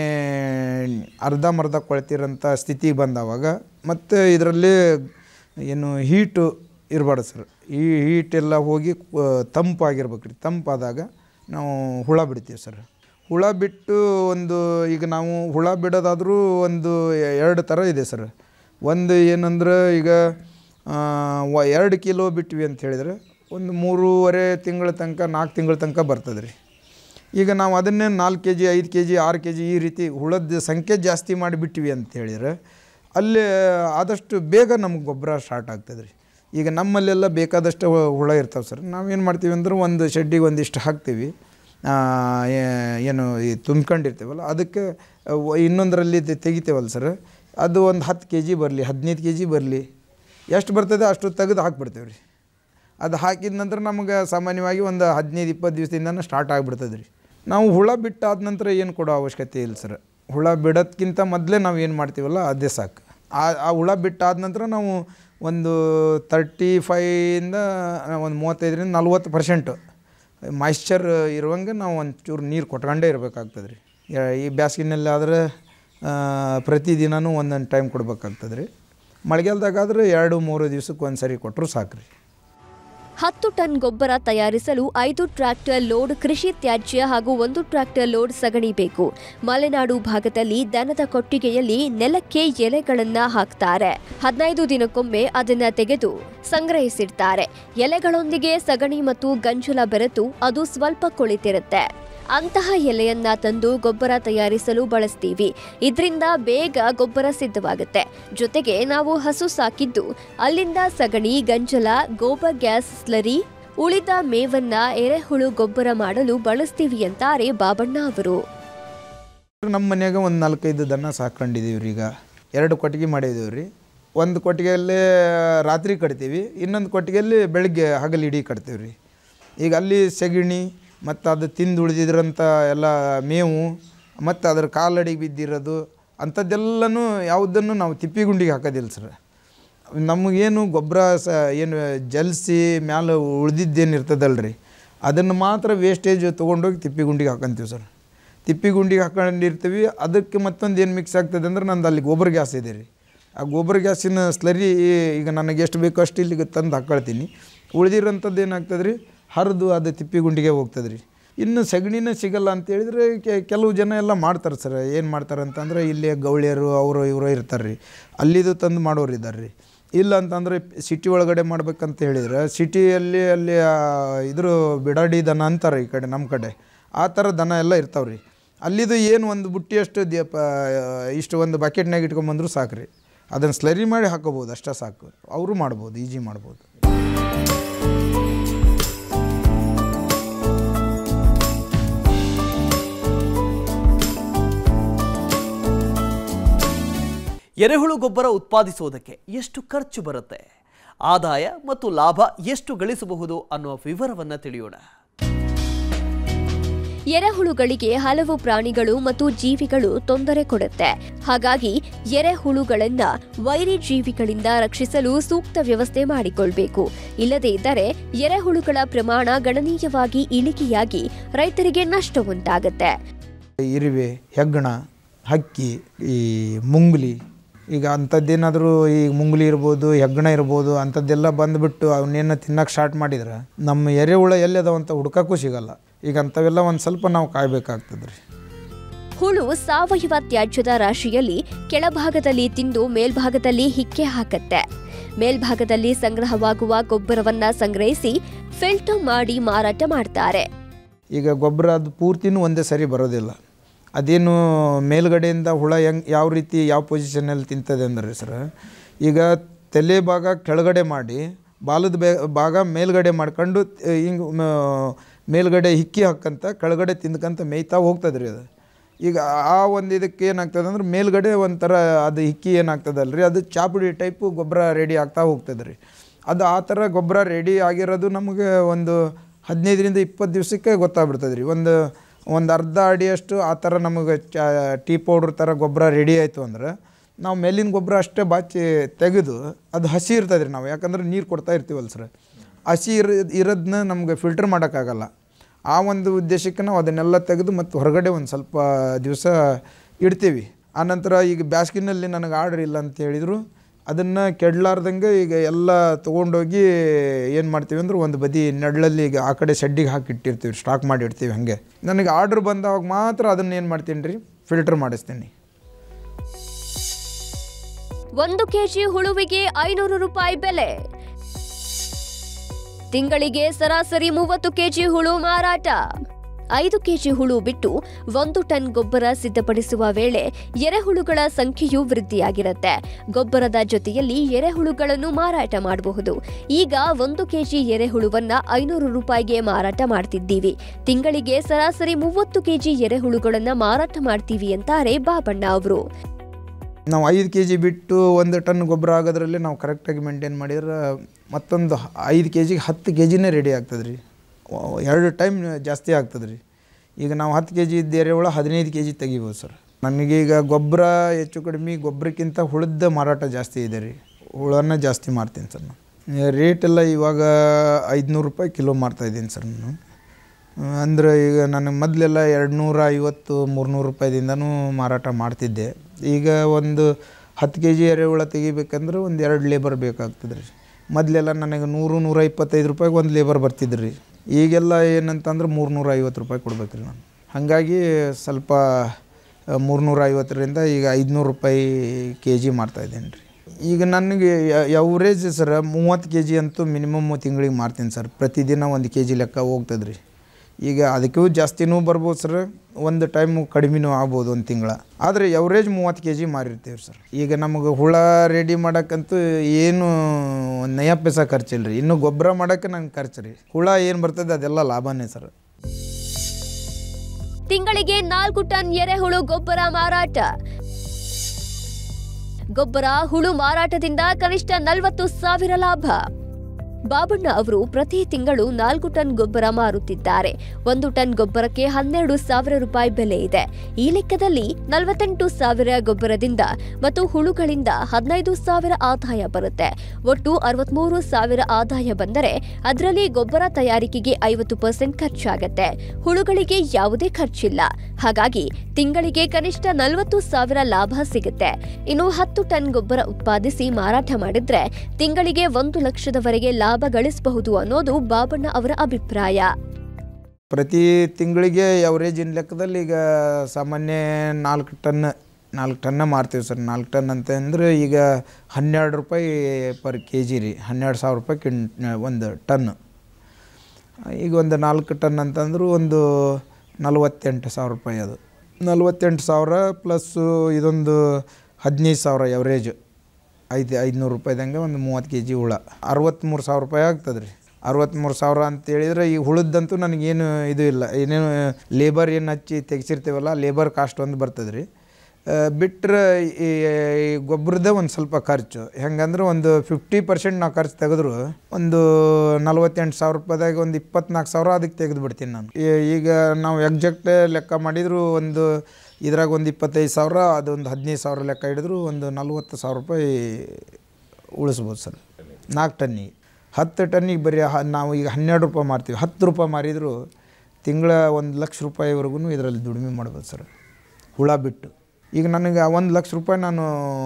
ಅರ್ಧಂಬರ್ಧ ಕೊಳ್ತಿರೋಂಥ ಸ್ಥಿತಿಗೆ ಬಂದವಾಗ ಮತ್ತು ಇದರಲ್ಲಿ ಏನು ಹೀಟು ಇರಬಾರ್ದು ಸರ್ ಈ ಹೀಟೆಲ್ಲ ಹೋಗಿ ಕ- ತಂಪಾಗಿರ್ಬೇಕು ರೀ ತಂಪಾದಾಗ ನಾವು ಹುಳ ಬಿಡ್ತೀವಿ ಸರ್ ಹುಳ ಬಿಟ್ಟು ಒಂದು ಈಗ ನಾವು ಹುಳ ಬಿಡೋದಾದರೂ ಒಂದು ಎ- ಎರಡು ಥರ ಇದೆ ಸರ್ ಒಂದು ಏನಂದ್ರೆ ಈಗ ಆ, ವ- ಎರಡು ಕಿಲೋ ಬಿಟ್ವಿ ಅಂತ ಹೇಳಿದ್ರೆ ಒಂದು ಮೂರುವರೆ ತಿಂಗಳ ತನಕ ನಾಲ್ಕು ತಿಂಗಳ ತನಕ ಬರ್ತದೆ ರೀ ಈಗ ನಾವು ಅದನ್ನೇ ನಾಲ್ಕು ಕೆ ಜಿ ಐದು ಕೆ ಜಿ ಆರು ಕೆ ಜಿ ಈ ರೀತಿ ಹುಳದ ಸಂಖ್ಯೆ ಜಾಸ್ತಿ ಮಾಡಿಬಿಟ್ಟಿವಿ ಅಂತ ಹೇಳಿದ್ರೆ ಅಲ್ಲಿ ಆದಷ್ಟು ಬೇಗ ನಮ್ಗೆ ಗೊಬ್ಬರ ಸ್ಟಾರ್ಟ್ ಆಗ್ತದೆ ರೀ ಈಗ ನಮ್ಮಲ್ಲೆಲ್ಲ ಬೇಕಾದಷ್ಟು ಹು- ಹುಳ ಇರ್ತಾವೆ ಸರ್ ನಾವೇನು ಮಾಡ್ತೀವಿ ಅಂದ್ರೆ ಒಂದು ಶೆಡ್ಡಿಗೆ ಒಂದಿಷ್ಟು ಹಾಕ್ತೀವಿ ಆ, ಏ- ಏನು ಈ ತುಂಬ್ಕೊಂಡಿರ್ತೀವಲ್ಲ ಅದಕ್ಕೆ ಅವ್ ಇನ್ನೊಂದರಲ್ಲಿ ತೆ- ತೆಗಿತೇವಲ್ಲ ಸರ್ ಅದು ಒಂದು ಹತ್ತು ಕೆ ಜಿ ಬರಲಿ ಹದಿನೈದು ಕೆ ಜಿ ಬರಲಿ ಎಷ್ಟು ಬರ್ತದೆ ಅಷ್ಟು ತೆಗೆದು ಹಾಕ್ಬಿಡ್ತೇವೆ ರೀ ಅದು ಹಾಕಿದ ನಂತರ ನಮ್ಗೆ ಸಾಮಾನ್ಯವಾಗಿ ಒಂದು ಹದಿನೈದು ಇಪ್ಪತ್ತು ದಿವಸದಿಂದನೇ ಸ್ಟಾರ್ಟ್ ಆಗಿಬಿಡ್ತದೆ ರೀ ನಾವು ಹುಳ ಬಿಟ್ಟಾದ ನಂತರ ಏನು ಕೊಡೋ ಅವಶ್ಯಕತೆ ಇಲ್ಲ ಸರ್ ಹುಳ ಬಿಡೋದ್ಕಿಂತ ಮೊದಲೇ ನಾವು ಏನು ಮಾಡ್ತೀವಲ್ಲ ಅದೇ ಸಾಕು ಆ ಆ ಹುಳ ಬಿಟ್ಟಾದ ನಂತರ ನಾವು ಒಂದು ತರ್ಟಿ ಫೈಯಿಂದ ಒಂದು ಮೂವತ್ತೈದರಿಂದ ನಲ್ವತ್ತು ಪರ್ಸೆಂಟು ಮಾಯ್ಶ್ಚರ್ ಇರುವಂಗೆ ನಾವು ಒಂಚೂರು ನೀರು ಕೊಟ್ಕೊಂಡೇ ಇರಬೇಕಾಗ್ತದೆ ರೀ ಯಾ- ಈ ಬ್ಯಾಸ್ಗಿನಲ್ಲಿ ಆದರೆ ಪ್ರತಿದಿನವೂ ಒಂದೊಂದು ಟೈಮ್ ಕೊಡ್ಬೇಕಾಗ್ತದೆ ರೀ ಮಳೆಗಾಲದಾಗಾದ್ರೆ ಎರಡು ಮೂರು ದಿವ್ಸಕ್ಕೆ ಒಂದು ಸರಿ ಕೊಟ್ಟರು ಸಾಕು ರೀ ಹತ್ತು ಟನ್ ಗೊಬ್ಬರ ತಯಾರಿಸಲು ಐದು ಟ್ರ್ಯಾಕ್ಟರ್ ಲೋಡ್ ಕೃಷಿ ತ್ಯಾಜ್ಯ ಹಾಗೂ ಒಂದು ಟ್ರ್ಯಾಕ್ಟರ್ ಲೋಡ್ ಸಗಣಿ ಬೇಕು ಮಲೆನಾಡು ಭಾಗದಲ್ಲಿ ದನದ ಕೊಟ್ಟಿಗೆಯಲ್ಲಿ ನೆಲಕ್ಕೆ ಎಲೆಗಳನ್ನ ಹಾಕ್ತಾರೆ ಹದಿನೈದು ದಿನಕ್ಕೊಮ್ಮೆ ಅದನ್ನ ತೆಗೆದು ಸಂಗ್ರಹಿಸಿಡ್ತಾರೆ ಎಲೆಗಳೊಂದಿಗೆ ಸಗಣಿ ಮತ್ತು ಗಂಜಲ ಬೆರೆತು ಅದು ಸ್ವಲ್ಪ ಕೊಳಿತಿರುತ್ತೆ ಅಂತಹ ಎಲೆಯನ್ನ ತಂದು ಗೊಬ್ಬರ ತಯಾರಿಸಲು ಬಳಸ್ತೀವಿ ಇದರಿಂದ ಬೇಗ ಗೊಬ್ಬರ ಸಿದ್ಧವಾಗುತ್ತೆ ಜೊತೆಗೆ ನಾವು ಹಸು ಸಾಕಿದ್ದು ಅಲ್ಲಿಂದ ಸಗಣಿ ಗಂಜಲ ಗೋಬರ್ ಗ್ಯಾಸ್ ಸ್ಲರಿ ಉಳಿದ ಮೇವನ್ನ ಎರೆಹುಳು ಗೊಬ್ಬರ ಮಾಡಲು ಬಳಸ್ತೀವಿ ಅಂತಾರೆ ಬಾಬಣ್ಣ ಅವರು ನಮ್ಮ ಮನ್ಯಾಗ ಒಂದು ನಾಲ್ಕೈದು ದನ ಸಾಕೊಂಡಿದ್ದೀವಿ ರೀ ಈಗ ಎರಡು ಕೊಟ್ಟಿಗೆ ಮಾಡಿದ್ದೀವಿ ರೀ ಒಂದು ಕೊಟ್ಟಿಗೆಯಲ್ಲಿ ರಾತ್ರಿ ಕಟ್ತೀವಿ ಇನ್ನೊಂದು ಕೊಟ್ಟಿಗೆಯಲ್ಲಿ ಬೆಳಗ್ಗೆ ಹಗಲು ಇಡೀ ಕಟ್ತೀವಿ ರೀ ಈಗ ಅಲ್ಲಿ ಸೆಗಣಿ ಮತ್ತು ಅದು ತಿಂದು ಉಳಿದಿದ್ರಂಥ ಎಲ್ಲ ಮೇವು ಮತ್ತು ಅದ್ರ ಕಾಲಡಿಗೆ ಬಿದ್ದಿರೋದು ಅಂಥದ್ದೆಲ್ಲನೂ ಯಾವುದನ್ನು ನಾವು ತಿಪ್ಪಿಗುಂಡಿಗೆ ಹಾಕೋದಿಲ್ಲ ಸರ್ ನಮಗೇನು ಗೊಬ್ಬರ ಸ ಏನು ಜಲ್ಸಿ ಮ್ಯಾಲೆ ಉಳ್ದಿದ್ದೇನು ಇರ್ತದಲ್ಲ ರೀ ಅದನ್ನು ಮಾತ್ರ ವೇಸ್ಟೇಜ್ ತೊಗೊಂಡೋಗಿ ತಿಪ್ಪಿಗುಂಡಿಗೆ ಹಾಕೊಂತೀವಿ ಸರ್ ತಿಪ್ಪಿಗುಂಡಿಗೆ ಹಾಕೊಂಡಿರ್ತೀವಿ ಅದಕ್ಕೆ ಮತ್ತೊಂದು ಏನು ಮಿಕ್ಸ್ ಆಗ್ತದೆ ಅಂದ್ರೆ ನಂದು ಅಲ್ಲಿ ಗೋಬರ್ ಗ್ಯಾಸ್ ಇದೆ ರೀ ಆ ಗೋಬರ್ ಗ್ಯಾಸಿನ ಸ್ಲರಿ ಈಗ ನನಗೆ ಎಷ್ಟು ಬೇಕೋ ಅಷ್ಟು ಇಲ್ಲಿಗೆ ತಂದು ಹಾಕೊಳ್ತೀನಿ ಉಳಿದಿರೋಂಥದ್ದು ಏನಾಗ್ತದೆ ರೀ ಹರಿದು ಅದು ತಿಪ್ಪಿಗುಂಡಿಗೆ ಹೋಗ್ತದೆ ರೀ ಇನ್ನು ಸಗಣಿನೇ ಸಿಗಲ್ಲ ಅಂತ ಹೇಳಿದ್ರೆ ಕೆ- ಕೆಲವು ಜನ ಎಲ್ಲ ಮಾಡ್ತಾರೆ ಸರ್ ಏನು ಮಾಡ್ತಾರೆ ಅಂತಂದ್ರೆ ಇಲ್ಲಿ ಗೌಳಿಯರು ಅವರು ಇವರು ಇರ್ತಾರೆ ರೀ ಅಲ್ಲಿದು ತಂದು ಮಾಡೋರು ಇದ್ದಾರೆ ರೀ ಇಲ್ಲ ಅಂತಂದರೆ ಸಿಟಿ ಒಳಗಡೆ ಮಾಡ್ಬೇಕಂತ ಹೇಳಿದ್ರೆ ಸಿಟಿಯಲ್ಲಿ ಅಲ್ಲಿ ಆ, ಇದ್ರ ಬಿಡಾಡಿ ದನ ಅಂತಾರೆ ಈ ಕಡೆ ನಮ್ಮ ಕಡೆ ಆ ಥರ ದನ ಎಲ್ಲ ಇರ್ತಾವೆ ರೀ ಅಲ್ಲಿದು ಏನು ಒಂದು ಬುಟ್ಟಿಯಷ್ಟು ದೀಪ ಇಷ್ಟು ಒಂದು ಬಕೆಟ್ನಾಗ ಇಟ್ಕೊಂಬಂದ್ರು ಸಾಕು ರೀ ಅದನ್ನು ಸ್ಲರಿ ಮಾಡಿ ಹಾಕೋಬೋದು ಅಷ್ಟೇ ಸಾಕು ಅವರು ಮಾಡ್ಬೋದು ಈಜಿ ಮಾಡ್ಬೋದು ಎರೆಹುಳು ಗೊಬ್ಬರ ಉತ್ಪಾದಿಸುವುದಕ್ಕೆ ಎಷ್ಟು ಖರ್ಚು ಬರುತ್ತೆ ಆದಾಯ ಮತ್ತು ಲಾಭ ಎಷ್ಟು ಗಳಿಸಬಹುದು ಅನ್ನುವ ವಿವರವನ್ನು ತಿಳಿಯೋಣ ಎರೆಹುಳುಗಳಿಗೆ ಹಲವು ಪ್ರಾಣಿಗಳು ಮತ್ತು ಜೀವಿಗಳು ತೊಂದರೆ ಕೊಡುತ್ತೆ ಹಾಗಾಗಿ ಎರೆಹುಳುಗಳನ್ನ ವೈರಿ ಜೀವಿಗಳಿಂದ ರಕ್ಷಿಸಲು ಸೂಕ್ತ ವ್ಯವಸ್ಥೆ ಮಾಡಿಕೊಳ್ಬೇಕು ಇಲ್ಲದೇ ಇದ್ದರೆ ಎರೆಹುಳುಗಳ ಪ್ರಮಾಣ ಗಣನೀಯವಾಗಿ ಇಳಿಕೆಯಾಗಿ ರೈತರಿಗೆ ನಷ್ಟ ಉಂಟಾಗುತ್ತೆ ಇರುವೆ ಹೆಗ್ಗಣ ಹಕ್ಕಿ ಈ ಮುಂಗುಲಿ ಈಗ ಅಂಥದ್ದೇನಾದರೂ ಈ ಮುಂಗುಲಿ ಇರ್ಬೋದು ಹೆಗ್ಗಣ ಇರ್ಬೋದು ಅಂಥದ್ದೆಲ್ಲ ಬಂದುಬಿಟ್ಟು ಅವನ್ನೇನು ತಿನ್ನಕ್ಕೆ ಸ್ಟಾರ್ಟ್ ಮಾಡಿದ್ರೆ ನಮ್ಮ ಎರೆಹುಳ ಎಲ್ಲಿ ಅದಾವ ಅಂತ ಹುಡ್ಕಕ್ಕೂ ಸಿಗಲ್ಲ ಈಗ ಅಂಥವೆಲ್ಲ ಒಂದು ಸ್ವಲ್ಪ ನಾವು ಕಾಯ್ಬೇಕಾಗ್ತದೆ ರೀ ಹುಳು ಸಾವಯವ ತ್ಯಾಜ್ಯದ ರಾಶಿಯಲ್ಲಿ ಕೆಳಭಾಗದಲ್ಲಿ ತಿಂದು ಮೇಲ್ಭಾಗದಲ್ಲಿ ಹಿಕ್ಕೆ ಹಾಕತ್ತೆ ಮೇಲ್ಭಾಗದಲ್ಲಿ ಸಂಗ್ರಹವಾಗುವ ಗೊಬ್ಬರವನ್ನ ಸಂಗ್ರಹಿಸಿ ಫಿಲ್ಟರ್ ಮಾಡಿ ಮಾರಾಟ ಮಾಡ್ತಾರೆ ಈಗ ಗೊಬ್ಬರ ಅದು ಪೂರ್ತಿನೂ ಒಂದೇ ಸರಿ ಬರೋದಿಲ್ಲ ಅದೇನು ಮೇಲ್ಗಡೆಯಿಂದ ಹುಳ ಹೆಂಗೆ ಯಾವ ರೀತಿ ಯಾವ ಪೊಸಿಷನಲ್ಲಿ ತಿಂತದೆ ಅಂದರೆ ಸರ್ ಈಗ ತಲೆ ಭಾಗ ಕೆಳಗಡೆ ಮಾಡಿ ಬಾಲದ ಬೇ ಭಾಗ ಮೇಲ್ಗಡೆ ಮಾಡ್ಕೊಂಡು ಹಿಂಗೆ ಮೇಲ್ಗಡೆ ಹಿಕ್ಕಿ ಹಾಕ್ಕಂತ ಕೆಳಗಡೆ ತಿಂದ್ಕಂತ ಮೇಯ್ತಾ ಹೋಗ್ತದೆ ರೀ ಅದು ಈಗ ಆ ಒಂದು ಇದಕ್ಕೆ ಏನಾಗ್ತದೆ ಅಂದ್ರೆ ಮೇಲ್ಗಡೆ ಒಂಥರ ಅದು ಹಿಕ್ಕಿ ಏನಾಗ್ತದಲ್ಲ ರೀ ಅದು ಚಾಪುಡಿ ಟೈಪು ಗೊಬ್ಬರ ರೆಡಿ ಆಗ್ತಾ ಹೋಗ್ತದೆ ರೀ ಅದು ಆ ಥರ ಗೊಬ್ಬರ ರೆಡಿ ಆಗಿರೋದು ನಮಗೆ ಒಂದು ಹದಿನೈದರಿಂದ ಇಪ್ಪತ್ತು ದಿವಸಕ್ಕೆ ಗೊತ್ತಾಗ್ಬಿಡ್ತದೆ ರೀ ಒಂದು ಒಂದು ಅರ್ಧ ಅಡಿಯಷ್ಟು ಆ ಥರ ನಮಗೆ ಚ ಟೀ ಪೌಡ್ರ್ ಥರ ಗೊಬ್ಬರ ರೆಡಿ ಆಯಿತು ಅಂದ್ರೆ ನಾವು ಮೇಲಿನ ಗೊಬ್ಬರ ಅಷ್ಟೇ ಬಾಚಿ ತೆಗೆದು ಅದು ಹಸಿ ಇರ್ತದೆ ರೀ ನಾವು ಯಾಕಂದ್ರೆ ನೀರು ಕೊಡ್ತಾ ಇರ್ತೀವಲ್ಲ ಸರ್ ಹಸಿ ಇರ ಇರೋದನ್ನ ನಮ್ಗೆ ಫಿಲ್ಟರ್ ಮಾಡೋಕ್ಕಾಗಲ್ಲ ಆ ಒಂದು ಉದ್ದೇಶಕ್ಕೆ ನಾವು ಅದನ್ನೆಲ್ಲ ತೆಗೆದು ಮತ್ತು ಹೊರಗಡೆ ಒಂದು ಸ್ವಲ್ಪ ದಿವಸ ಇಡ್ತೀವಿ ಆನಂತರ ಈಗ ಬ್ಯಾಸ್ಗಿನಲ್ಲಿ ನನಗೆ ಆರ್ಡ್ರ್ ಇಲ್ಲ ಅಂತ ಹೇಳಿದರು ಅದನ್ನು ಕೆಡಲಾರ್ದಂಗೆ ಈಗ ಎಲ್ಲ ತೊಗೊಂಡೋಗಿ ಏನು ಮಾಡ್ತೀವಿ ಅಂದ್ರೆ ಒಂದು ಬದಿ ನೆಡ್ಲಲ್ಲಿ ಈಗ ಆ ಕಡೆ ಶೆಡ್ಡಿಗೆ ಹಾಕಿ ಇಟ್ಟಿರ್ತೀವಿ ಸ್ಟಾಕ್ ಮಾಡಿ ಇಡ್ತೀವಿ ಹಾಗೆ ನನಗೆ ಆರ್ಡ್ರ್ ಬಂದಾಗ ಮಾತ್ರ ಅದನ್ನು ಏನು ಮಾಡ್ತೀನಿ ರೀ ಫಿಲ್ಟರ್ ಮಾಡಿಸ್ತೀನಿ ಒಂದು ಕೆಜಿ ಹುಳುವಿಗೆ ಐನೂರು ರೂಪಾಯಿ ಬೆಲೆ ತಿಂಗಳಿಗೆ ಸರಾಸರಿ ಮೂವತ್ತು ಕೆಜಿ ಹುಳು ಮಾರಾಟ ಐದು ಕೆಜಿ ಹುಳು ಬಿಟ್ಟು ಒಂದು ಟನ್ ಗೊಬ್ಬರ ಸಿದ್ಧಪಡಿಸುವ ವೇಳೆ ಎರೆಹುಳುಗಳ ಸಂಖ್ಯೆಯೂ ವೃದ್ಧಿಯಾಗಿರುತ್ತೆ ಗೊಬ್ಬರದ ಜೊತೆಯಲ್ಲಿ ಎರೆಹುಳುಗಳನ್ನು ಮಾರಾಟ ಮಾಡಬಹುದು ಈಗ ಒಂದು ಕೆಜಿ ಎರೆಹುಳುವನ್ನ ಐನೂರು ರೂಪಾಯಿಗೆ ಮಾರಾಟ ಮಾಡ್ತಿದ್ದೀವಿ ತಿಂಗಳಿಗೆ ಸರಾಸರಿ ಮೂವತ್ತು ಕೆಜಿ ಎರೆಹುಳುಗಳನ್ನ ಮಾರಾಟ ಮಾಡ್ತೀವಿ ಅಂತಾರೆ ಬಾಬಣ್ಣ ಅವರು ನಾವು ಐದು ಕೆ ಜಿ ಬಿಟ್ಟು ಒಂದು ಟನ್ ಗೊಬ್ಬರ ಆಗೋದ್ರಲ್ಲಿ ನಾವು ಕರೆಕ್ಟಾಗಿ ಮೇಂಟೈನ್ ಮಾಡಿದ್ರೆ ಮತ್ತೊಂದು ಐದು ಕೆ ಜಿಗೆ ಹತ್ತು ಕೆ ಜಿನೇ ರೆಡಿ ಆಗ್ತದೆ ರೀ ಎರಡು ಟೈಮ್ ಜಾಸ್ತಿ ಆಗ್ತದೆ ರೀ ಈಗ ನಾವು ಹತ್ತು ಕೆ ಜಿ ಇದ್ದ ಎರೆಹುಳ ಹದಿನೈದು ಕೆ ಜಿ ತೆಗಿಬೋದು ಸರ್ ನನಗೀಗ ಗೊಬ್ಬರ ಹೆಚ್ಚು ಕಡಿಮೆ ಗೊಬ್ಬರಕ್ಕಿಂತ ಹುಳದ ಮಾರಾಟ ಜಾಸ್ತಿ ಇದೆ ರೀ ಹುಳನ ಜಾಸ್ತಿ ಮಾರ್ತೀನಿ ಸರ್ ನಾನು ರೇಟ್ ಎಲ್ಲ ಇವಾಗ ಐದುನೂರು ರೂಪಾಯಿ ಕಿಲೋ ಮಾರ್ತಾಯಿದ್ದೀನಿ ಸರ್ ನಾನು ಅಂದರೆ ಈಗ ನನಗೆ ಮೊದಲೆಲ್ಲ ಎರಡು ನೂರ ಐವತ್ತು ಮೂರ್ನೂರು ರೂಪಾಯಿದಿಂದನೂ ಮಾರಾಟ ಮಾಡ್ತಿದ್ದೆ ಈಗ ಒಂದು ಹತ್ತು ಕೆ ಜಿ ಎರೆಹುಳ ತೆಗಿಬೇಕಂದ್ರೆ ಒಂದು ಎರಡು ಲೇಬರ್ ಬೇಕಾಗ್ತದೆ ರೀ ಮೊದಲೆಲ್ಲ ನನಗೆ ನೂರು ನೂರ ಇಪ್ಪತ್ತೈದು ರೂಪಾಯಿಗೆ ಒಂದು ಲೇಬರ್ ಬರ್ತಿದ್ರು ರೀ ಈಗೆಲ್ಲ ಏನಂತಂದ್ರೆ ಮೂರ್ನೂರ ಐವತ್ತು ರೂಪಾಯಿ ಕೊಡ್ಬೇಕು ರೀ ನಾನು ಹಾಗಾಗಿ ಸ್ವಲ್ಪ ಮೂರ್ನೂರ ಐವತ್ತರಿಂದ ಈಗ ಐದುನೂರು ರೂಪಾಯಿ ಕೆ ಜಿ ಮಾರ್ತಾಯಿದ್ದೀನಿ ರೀ ಈಗ ನನಗೆ ಎವ್ರೇಜ್ ಸರ್ ಮೂವತ್ತು ಕೆ ಜಿ ಅಂತೂ ಮಿನಿಮಮ್ ತಿಂಗಳಿಗೆ ಮಾರ್ತೀನಿ ಸರ್ ಪ್ರತಿದಿನ ಒಂದು ಕೆ ಜಿ ಲೆಕ್ಕ ಹೋಗ್ತದೆ ರೀ ಈಗ ಅದಕ್ಕೂ ಜಾಸ್ತಿನೂ ಬರ್ಬೋದು ಸರ್ ಒಂದು ಟೈಮು ಕಡಿಮೆನೂ ಆಗ್ಬೋದು ಒಂದು ತಿಂಗಳ ಆದರೆ ಎವ್ರೇಜ್ ಮೂವತ್ತು ಕೆ ಜಿ ಮಾರಿರ್ತೀವಿ ಸರ್ ಈಗ ನಮಗೆ ಹುಳ ರೆಡಿ ಮಾಡೋಕ್ಕಂತೂ ಏನು ಒಂದು ನಯ ಪೈಸಾ ಖರ್ಚಿಲ್ಲ ರೀ ಇನ್ನು ಗೊಬ್ಬರ ಮಾಡೋಕ್ಕೆ ನಂಗೆ ಖರ್ಚು ರೀ ಹುಳ ಏನು ಬರ್ತದೆ ಅದೆಲ್ಲ ಲಾಭನೇ ಸರ್ ತಿಂಗಳಿಗೆ ನಾಲ್ಕು ಟನ್ ಎರೆಹುಳು ಗೊಬ್ಬರ ಮಾರಾಟ ಗೊಬ್ಬರ ಹುಳು ಮಾರಾಟದಿಂದ ಕನಿಷ್ಠ ನಲವತ್ತು ಸಾವಿರ ಲಾಭ ಬಾಬಣ್ಣ ಅವರು ಪ್ರತಿ ತಿಂಗಳು ನಾಲ್ಕು ಟನ್ ಗೊಬ್ಬರ ಮಾರುತ್ತಿದ್ದಾರೆ ಒಂದು ಟನ್ ಗೊಬ್ಬರಕ್ಕೆ ಹನ್ನೆರಡು ಸಾವಿರ ರೂಪಾಯಿ ಬೆಲೆ ಇದೆ ಈ ಲೆಕ್ಕದಲ್ಲಿ ನಲವತ್ತೆಂಟು ಸಾವಿರ ಗೊಬ್ಬರದಿಂದ ಮತ್ತು ಹುಳುಗಳಿಂದ ಹದಿನೈದು ಸಾವಿರ ಆದಾಯ ಬರುತ್ತೆ ಒಟ್ಟು ಅರವತ್ಮೂರು ಸಾವಿರ ಆದಾಯ ಬಂದರೆ ಅದರಲ್ಲಿ ಗೊಬ್ಬರ ತಯಾರಿಕೆಗೆ ಐವತ್ತು ಪರ್ಸೆಂಟ್ ಖರ್ಚಾಗತ್ತೆ ಹುಳುಗಳಿಗೆ ಯಾವುದೇ ಖರ್ಚಿಲ್ಲ ಹಾಗಾಗಿ ತಿಂಗಳಿಗೆ ಕನಿಷ್ಠ ನಲವತ್ತು ಸಾವಿರ ಲಾಭ ಸಿಗುತ್ತೆ ಇನ್ನು ಹತ್ತು ಟನ್ ಗೊಬ್ಬರ ಉತ್ಪಾದಿಸಿ ಮಾರಾಟ ಮಾಡಿದ್ರೆ ತಿಂಗಳಿಗೆ ಒಂದು ಲಕ್ಷದವರೆಗೆ ಲಾಭ ಗಳಿಸಬಹುದು ಅನ್ನೋದು ಬಾಬಣ್ಣ ಅವರ ಅಭಿಪ್ರಾಯ ಪ್ರತಿ ತಿಂಗಳಿಗೆ ಎವ್ರೇಜಿನ ಲೆಕ್ಕದಲ್ಲಿ ಈಗ ಸಾಮಾನ್ಯ ನಾಲ್ಕು ಟನ್ ನಾಲ್ಕು ಟನ್ನ ಮಾರ್ತೀವಿ ಸರ್ ನಾಲ್ಕು ಟನ್ ಅಂತ ಅಂದರೆ ಈಗ ಹನ್ನೆರಡು ರೂಪಾಯಿ ಪರ್ ಕೆ ಜಿ ರೀ ಹನ್ನೆರಡು ಸಾವಿರ ರೂಪಾಯಿ ಕಿನ್ ಒಂದು ಟನ್ ಈಗ ಒಂದು ನಾಲ್ಕು ಟನ್ ಅಂತಂದ್ರೆ ಒಂದು ನಲವತ್ತೆಂಟು ಸಾವಿರ ರೂಪಾಯಿ ಅದು ನಲವತ್ತೆಂಟು ಸಾವಿರ ಪ್ಲಸ್ಸು ಇದೊಂದು ಹದಿನೈದು ಸಾವಿರ ಎವ್ರೇಜ್ ಐದು ಐದುನೂರು ರೂಪಾಯಿದಂಗೆ ಒಂದು ಮೂವತ್ತು ಕೆ ಜಿ ಹುಳ ಅರವತ್ತ್ಮೂರು ಸಾವಿರ ರೂಪಾಯಿ ಆಗ್ತದೆ ರೀ ಅರವತ್ತ್ಮೂರು ಸಾವಿರ ಅಂತ ಹೇಳಿದ್ರೆ ಈ ಹುಳದ್ದಂತೂ ನನಗೇನು ಇದು ಇಲ್ಲ ಏನೇನು ಲೇಬರ್ ಏನು ಹಚ್ಚಿ ತೆಗ್ಸಿರ್ತೀವಲ್ಲ ಲೇಬರ್ ಕಾಸ್ಟ್ ಒಂದು ಬರ್ತದೆ ರೀ ಬಿಟ್ಟರೆ ಈ ಈ ಗೊಬ್ಬರದ ಒಂದು ಸ್ವಲ್ಪ ಖರ್ಚು ಹೆಂಗಂದ್ರೆ ಒಂದು ಫಿಫ್ಟಿ ಪರ್ಸೆಂಟ್ ನಾವು ಖರ್ಚು ತೆಗೆದ್ರು ಒಂದು ನಲ್ವತ್ತೆಂಟು ಸಾವಿರ ರೂಪಾಯಿದಾಗ ಒಂದು ಇಪ್ಪತ್ನಾಲ್ಕು ಸಾವಿರ ಅದಕ್ಕೆ ತೆಗೆದು ಬಿಡ್ತೀನಿ ನಾನು ಈ- ಈಗ ನಾವು ಎಕ್ಸಾಕ್ಟ್ ಲೆಕ್ಕ ಮಾಡಿದ್ರು ಒಂದು ಇದ್ರಾಗ ಒಂದು ಇಪ್ಪತ್ತೈದು ಸಾವಿರ ಅದೊಂದು ಹದಿನೈದು ಸಾವಿರ ಲೆಕ್ಕ ಹಿಡಿದ್ರು ಒಂದು ನಲ್ವತ್ತು ಸಾವಿರ ರೂಪಾಯಿ ಉಳಿಸ್ಬೋದು ಸರ್ ನಾಲ್ಕು ಟನ್ನಿಗೆ ಹತ್ತು ಟನ್ನಿಗೆ ಬರೀ ಹ ನಾವು ಈಗ ಹನ್ನೆರಡು ರೂಪಾಯಿ ಮಾರ್ತೀವಿ ಹತ್ತು ರೂಪಾಯಿ ಮಾರಿದ್ರು ತಿಂಗಳ ಒಂದು ಲಕ್ಷ ರೂಪಾಯಿವರೆಗೂ ಇದರಲ್ಲಿ ದುಡಿಮೆ ಮಾಡ್ಬೋದು ಸರ್ ಹುಳ ಬಿಟ್ಟು ಈಗ ನನಗೆ ಒಂದು ಲಕ್ಷ ರೂಪಾಯಿ ನಾನು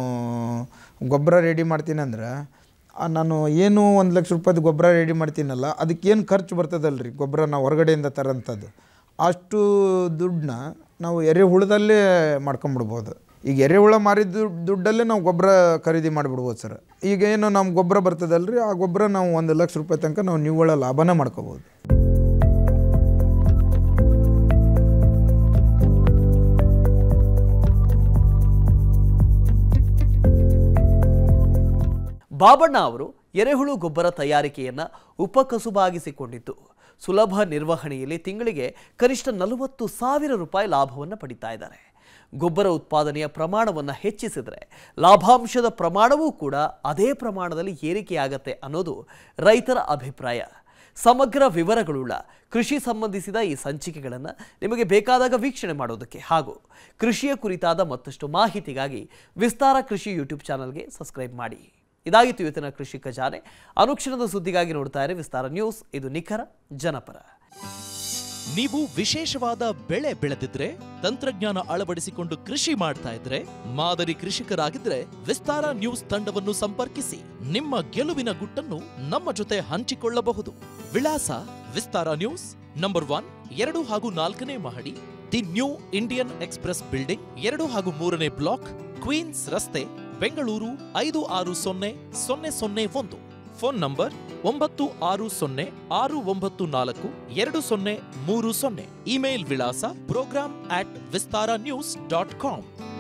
ಗೊಬ್ಬರ ರೆಡಿ ಮಾಡ್ತೀನಿ ಅಂದ್ರೆ ಆ ನಾನು ಏನು ಒಂದು ಲಕ್ಷ ರೂಪಾಯ್ದು ಗೊಬ್ಬರ ರೆಡಿ ಮಾಡ್ತೀನಲ್ಲ ಅದಕ್ಕೇನು ಖರ್ಚು ಬರ್ತದಲ್ಲ ರೀ ಗೊಬ್ಬರ ನಾವು ಹೊರಗಡೆಯಿಂದ ತರೋಂಥದ್ದು ಅಷ್ಟು ದುಡ್ಡನ್ನ ನಾವು ಎರೆಹುಳದಲ್ಲೇ ಮಾಡ್ಕೊಂಬಿಡ್ಬೋದು ಈಗ ಎರೆಹುಳ ಮಾರಿದ ದುಡ್ಡಲ್ಲೇ ನಾವು ಗೊಬ್ಬರ ಖರೀದಿ ಮಾಡಿಬಿಡ್ಬೋದು ಸರ್ ಈಗ ಏನು ನಮ್ಮ ಗೊಬ್ಬರ ಬರ್ತದಲ್ಲ ರೀ ಆ ಗೊಬ್ಬರ ನಾವು ಒಂದು ಲಕ್ಷ ರೂಪಾಯಿ ತನಕ ನಾವು ನಿವ್ವಳ ಲಾಭನ ಮಾಡ್ಕೋಬೋದು ಬಾಬಣ್ಣ ಅವರು ಎರೆಹುಳು ಗೊಬ್ಬರ ತಯಾರಿಕೆಯನ್ನ ಉಪಕಸುಬಾಗಿಸಿಕೊಂಡಿದ್ದು ಸುಲಭ ನಿರ್ವಹಣೆಯಲ್ಲಿ ತಿಂಗಳಿಗೆ ಕನಿಷ್ಠ ನಲವತ್ತು ಸಾವಿರ ರೂಪಾಯಿ ಲಾಭವನ್ನು ಪಡಿತಾ ಇದ್ದಾರೆ ಗೊಬ್ಬರ ಉತ್ಪಾದನೆಯ ಪ್ರಮಾಣವನ್ನು ಹೆಚ್ಚಿಸಿದರೆ ಲಾಭಾಂಶದ ಪ್ರಮಾಣವೂ ಕೂಡ ಅದೇ ಪ್ರಮಾಣದಲ್ಲಿ ಏರಿಕೆಯಾಗತ್ತೆ ಅನ್ನೋದು ರೈತರ ಅಭಿಪ್ರಾಯ ಸಮಗ್ರ ವಿವರಗಳುಳ್ಳ ಕೃಷಿ ಸಂಬಂಧಿಸಿದ ಈ ಸಂಚಿಕೆಗಳನ್ನು ನಿಮಗೆ ಬೇಕಾದಾಗ ವೀಕ್ಷಣೆ ಮಾಡೋದಕ್ಕೆ ಹಾಗೂ ಕೃಷಿಯ ಕುರಿತಾದ ಮತ್ತಷ್ಟು ಮಾಹಿತಿಗಾಗಿ ವಿಸ್ತಾರ ಕೃಷಿ ಯೂಟ್ಯೂಬ್ ಚಾನಲ್ಗೆ ಸಬ್ಸ್ಕ್ರೈಬ್ ಮಾಡಿ ಇದಾಗಿತ್ತು ಇವತ್ತಿನ ಕೃಷಿ ಖಜಾನೆ ಅನುಕ್ಷಣದ ಸುದ್ದಿಗಾಗಿ ನೋಡ್ತಾ ಇರಿ ವಿಸ್ತಾರ ನ್ಯೂಸ್ ಇದು ನಿಖರ ಜನಪರ ನೀವು ವಿಶೇಷವಾದ ಬೆಳೆ ಬೆಳೆದಿದ್ರೆ ತಂತ್ರಜ್ಞಾನ ಅಳವಡಿಸಿಕೊಂಡು ಕೃಷಿ ಮಾಡ್ತಾ ಇದ್ರೆ ಮಾದರಿ ಕೃಷಿಕರಾಗಿದ್ರೆ ವಿಸ್ತಾರ ನ್ಯೂಸ್ ತಂಡವನ್ನು ಸಂಪರ್ಕಿಸಿ ನಿಮ್ಮ ಗೆಲುವಿನ ಗುಟ್ಟನ್ನು ನಮ್ಮ ಜೊತೆ ಹಂಚಿಕೊಳ್ಳಬಹುದು ವಿಳಾಸ ವಿಸ್ತಾರ ನ್ಯೂಸ್ ನಂಬರ್ ಒನ್ ಎರಡು ಹಾಗೂ ನಾಲ್ಕನೇ ಮಹಡಿ the New Indian Express building ಎರಡು ಹಾಗೂ ಮೂರನೇ ಬ್ಲಾಕ್ ಕ್ವೀನ್ಸ್ ರಸ್ತೆ ಬೆಂಗಳೂರು ಐದು ಆರು ಸೊನ್ನೆ ಸೊನ್ನೆ ಸೊನ್ನೆ ಒಂದು ಫೋನ್ ನಂಬರ್ ಒಂಬತ್ತು ಆರು ಸೊನ್ನೆ ಆರು ಒಂಬತ್ತು ನಾಲ್ಕು ಎರಡು ಸೊನ್ನೆ ಮೂರು ಸೊನ್ನೆ ಇಮೇಲ್ ವಿಳಾಸ program at Vistara news dot com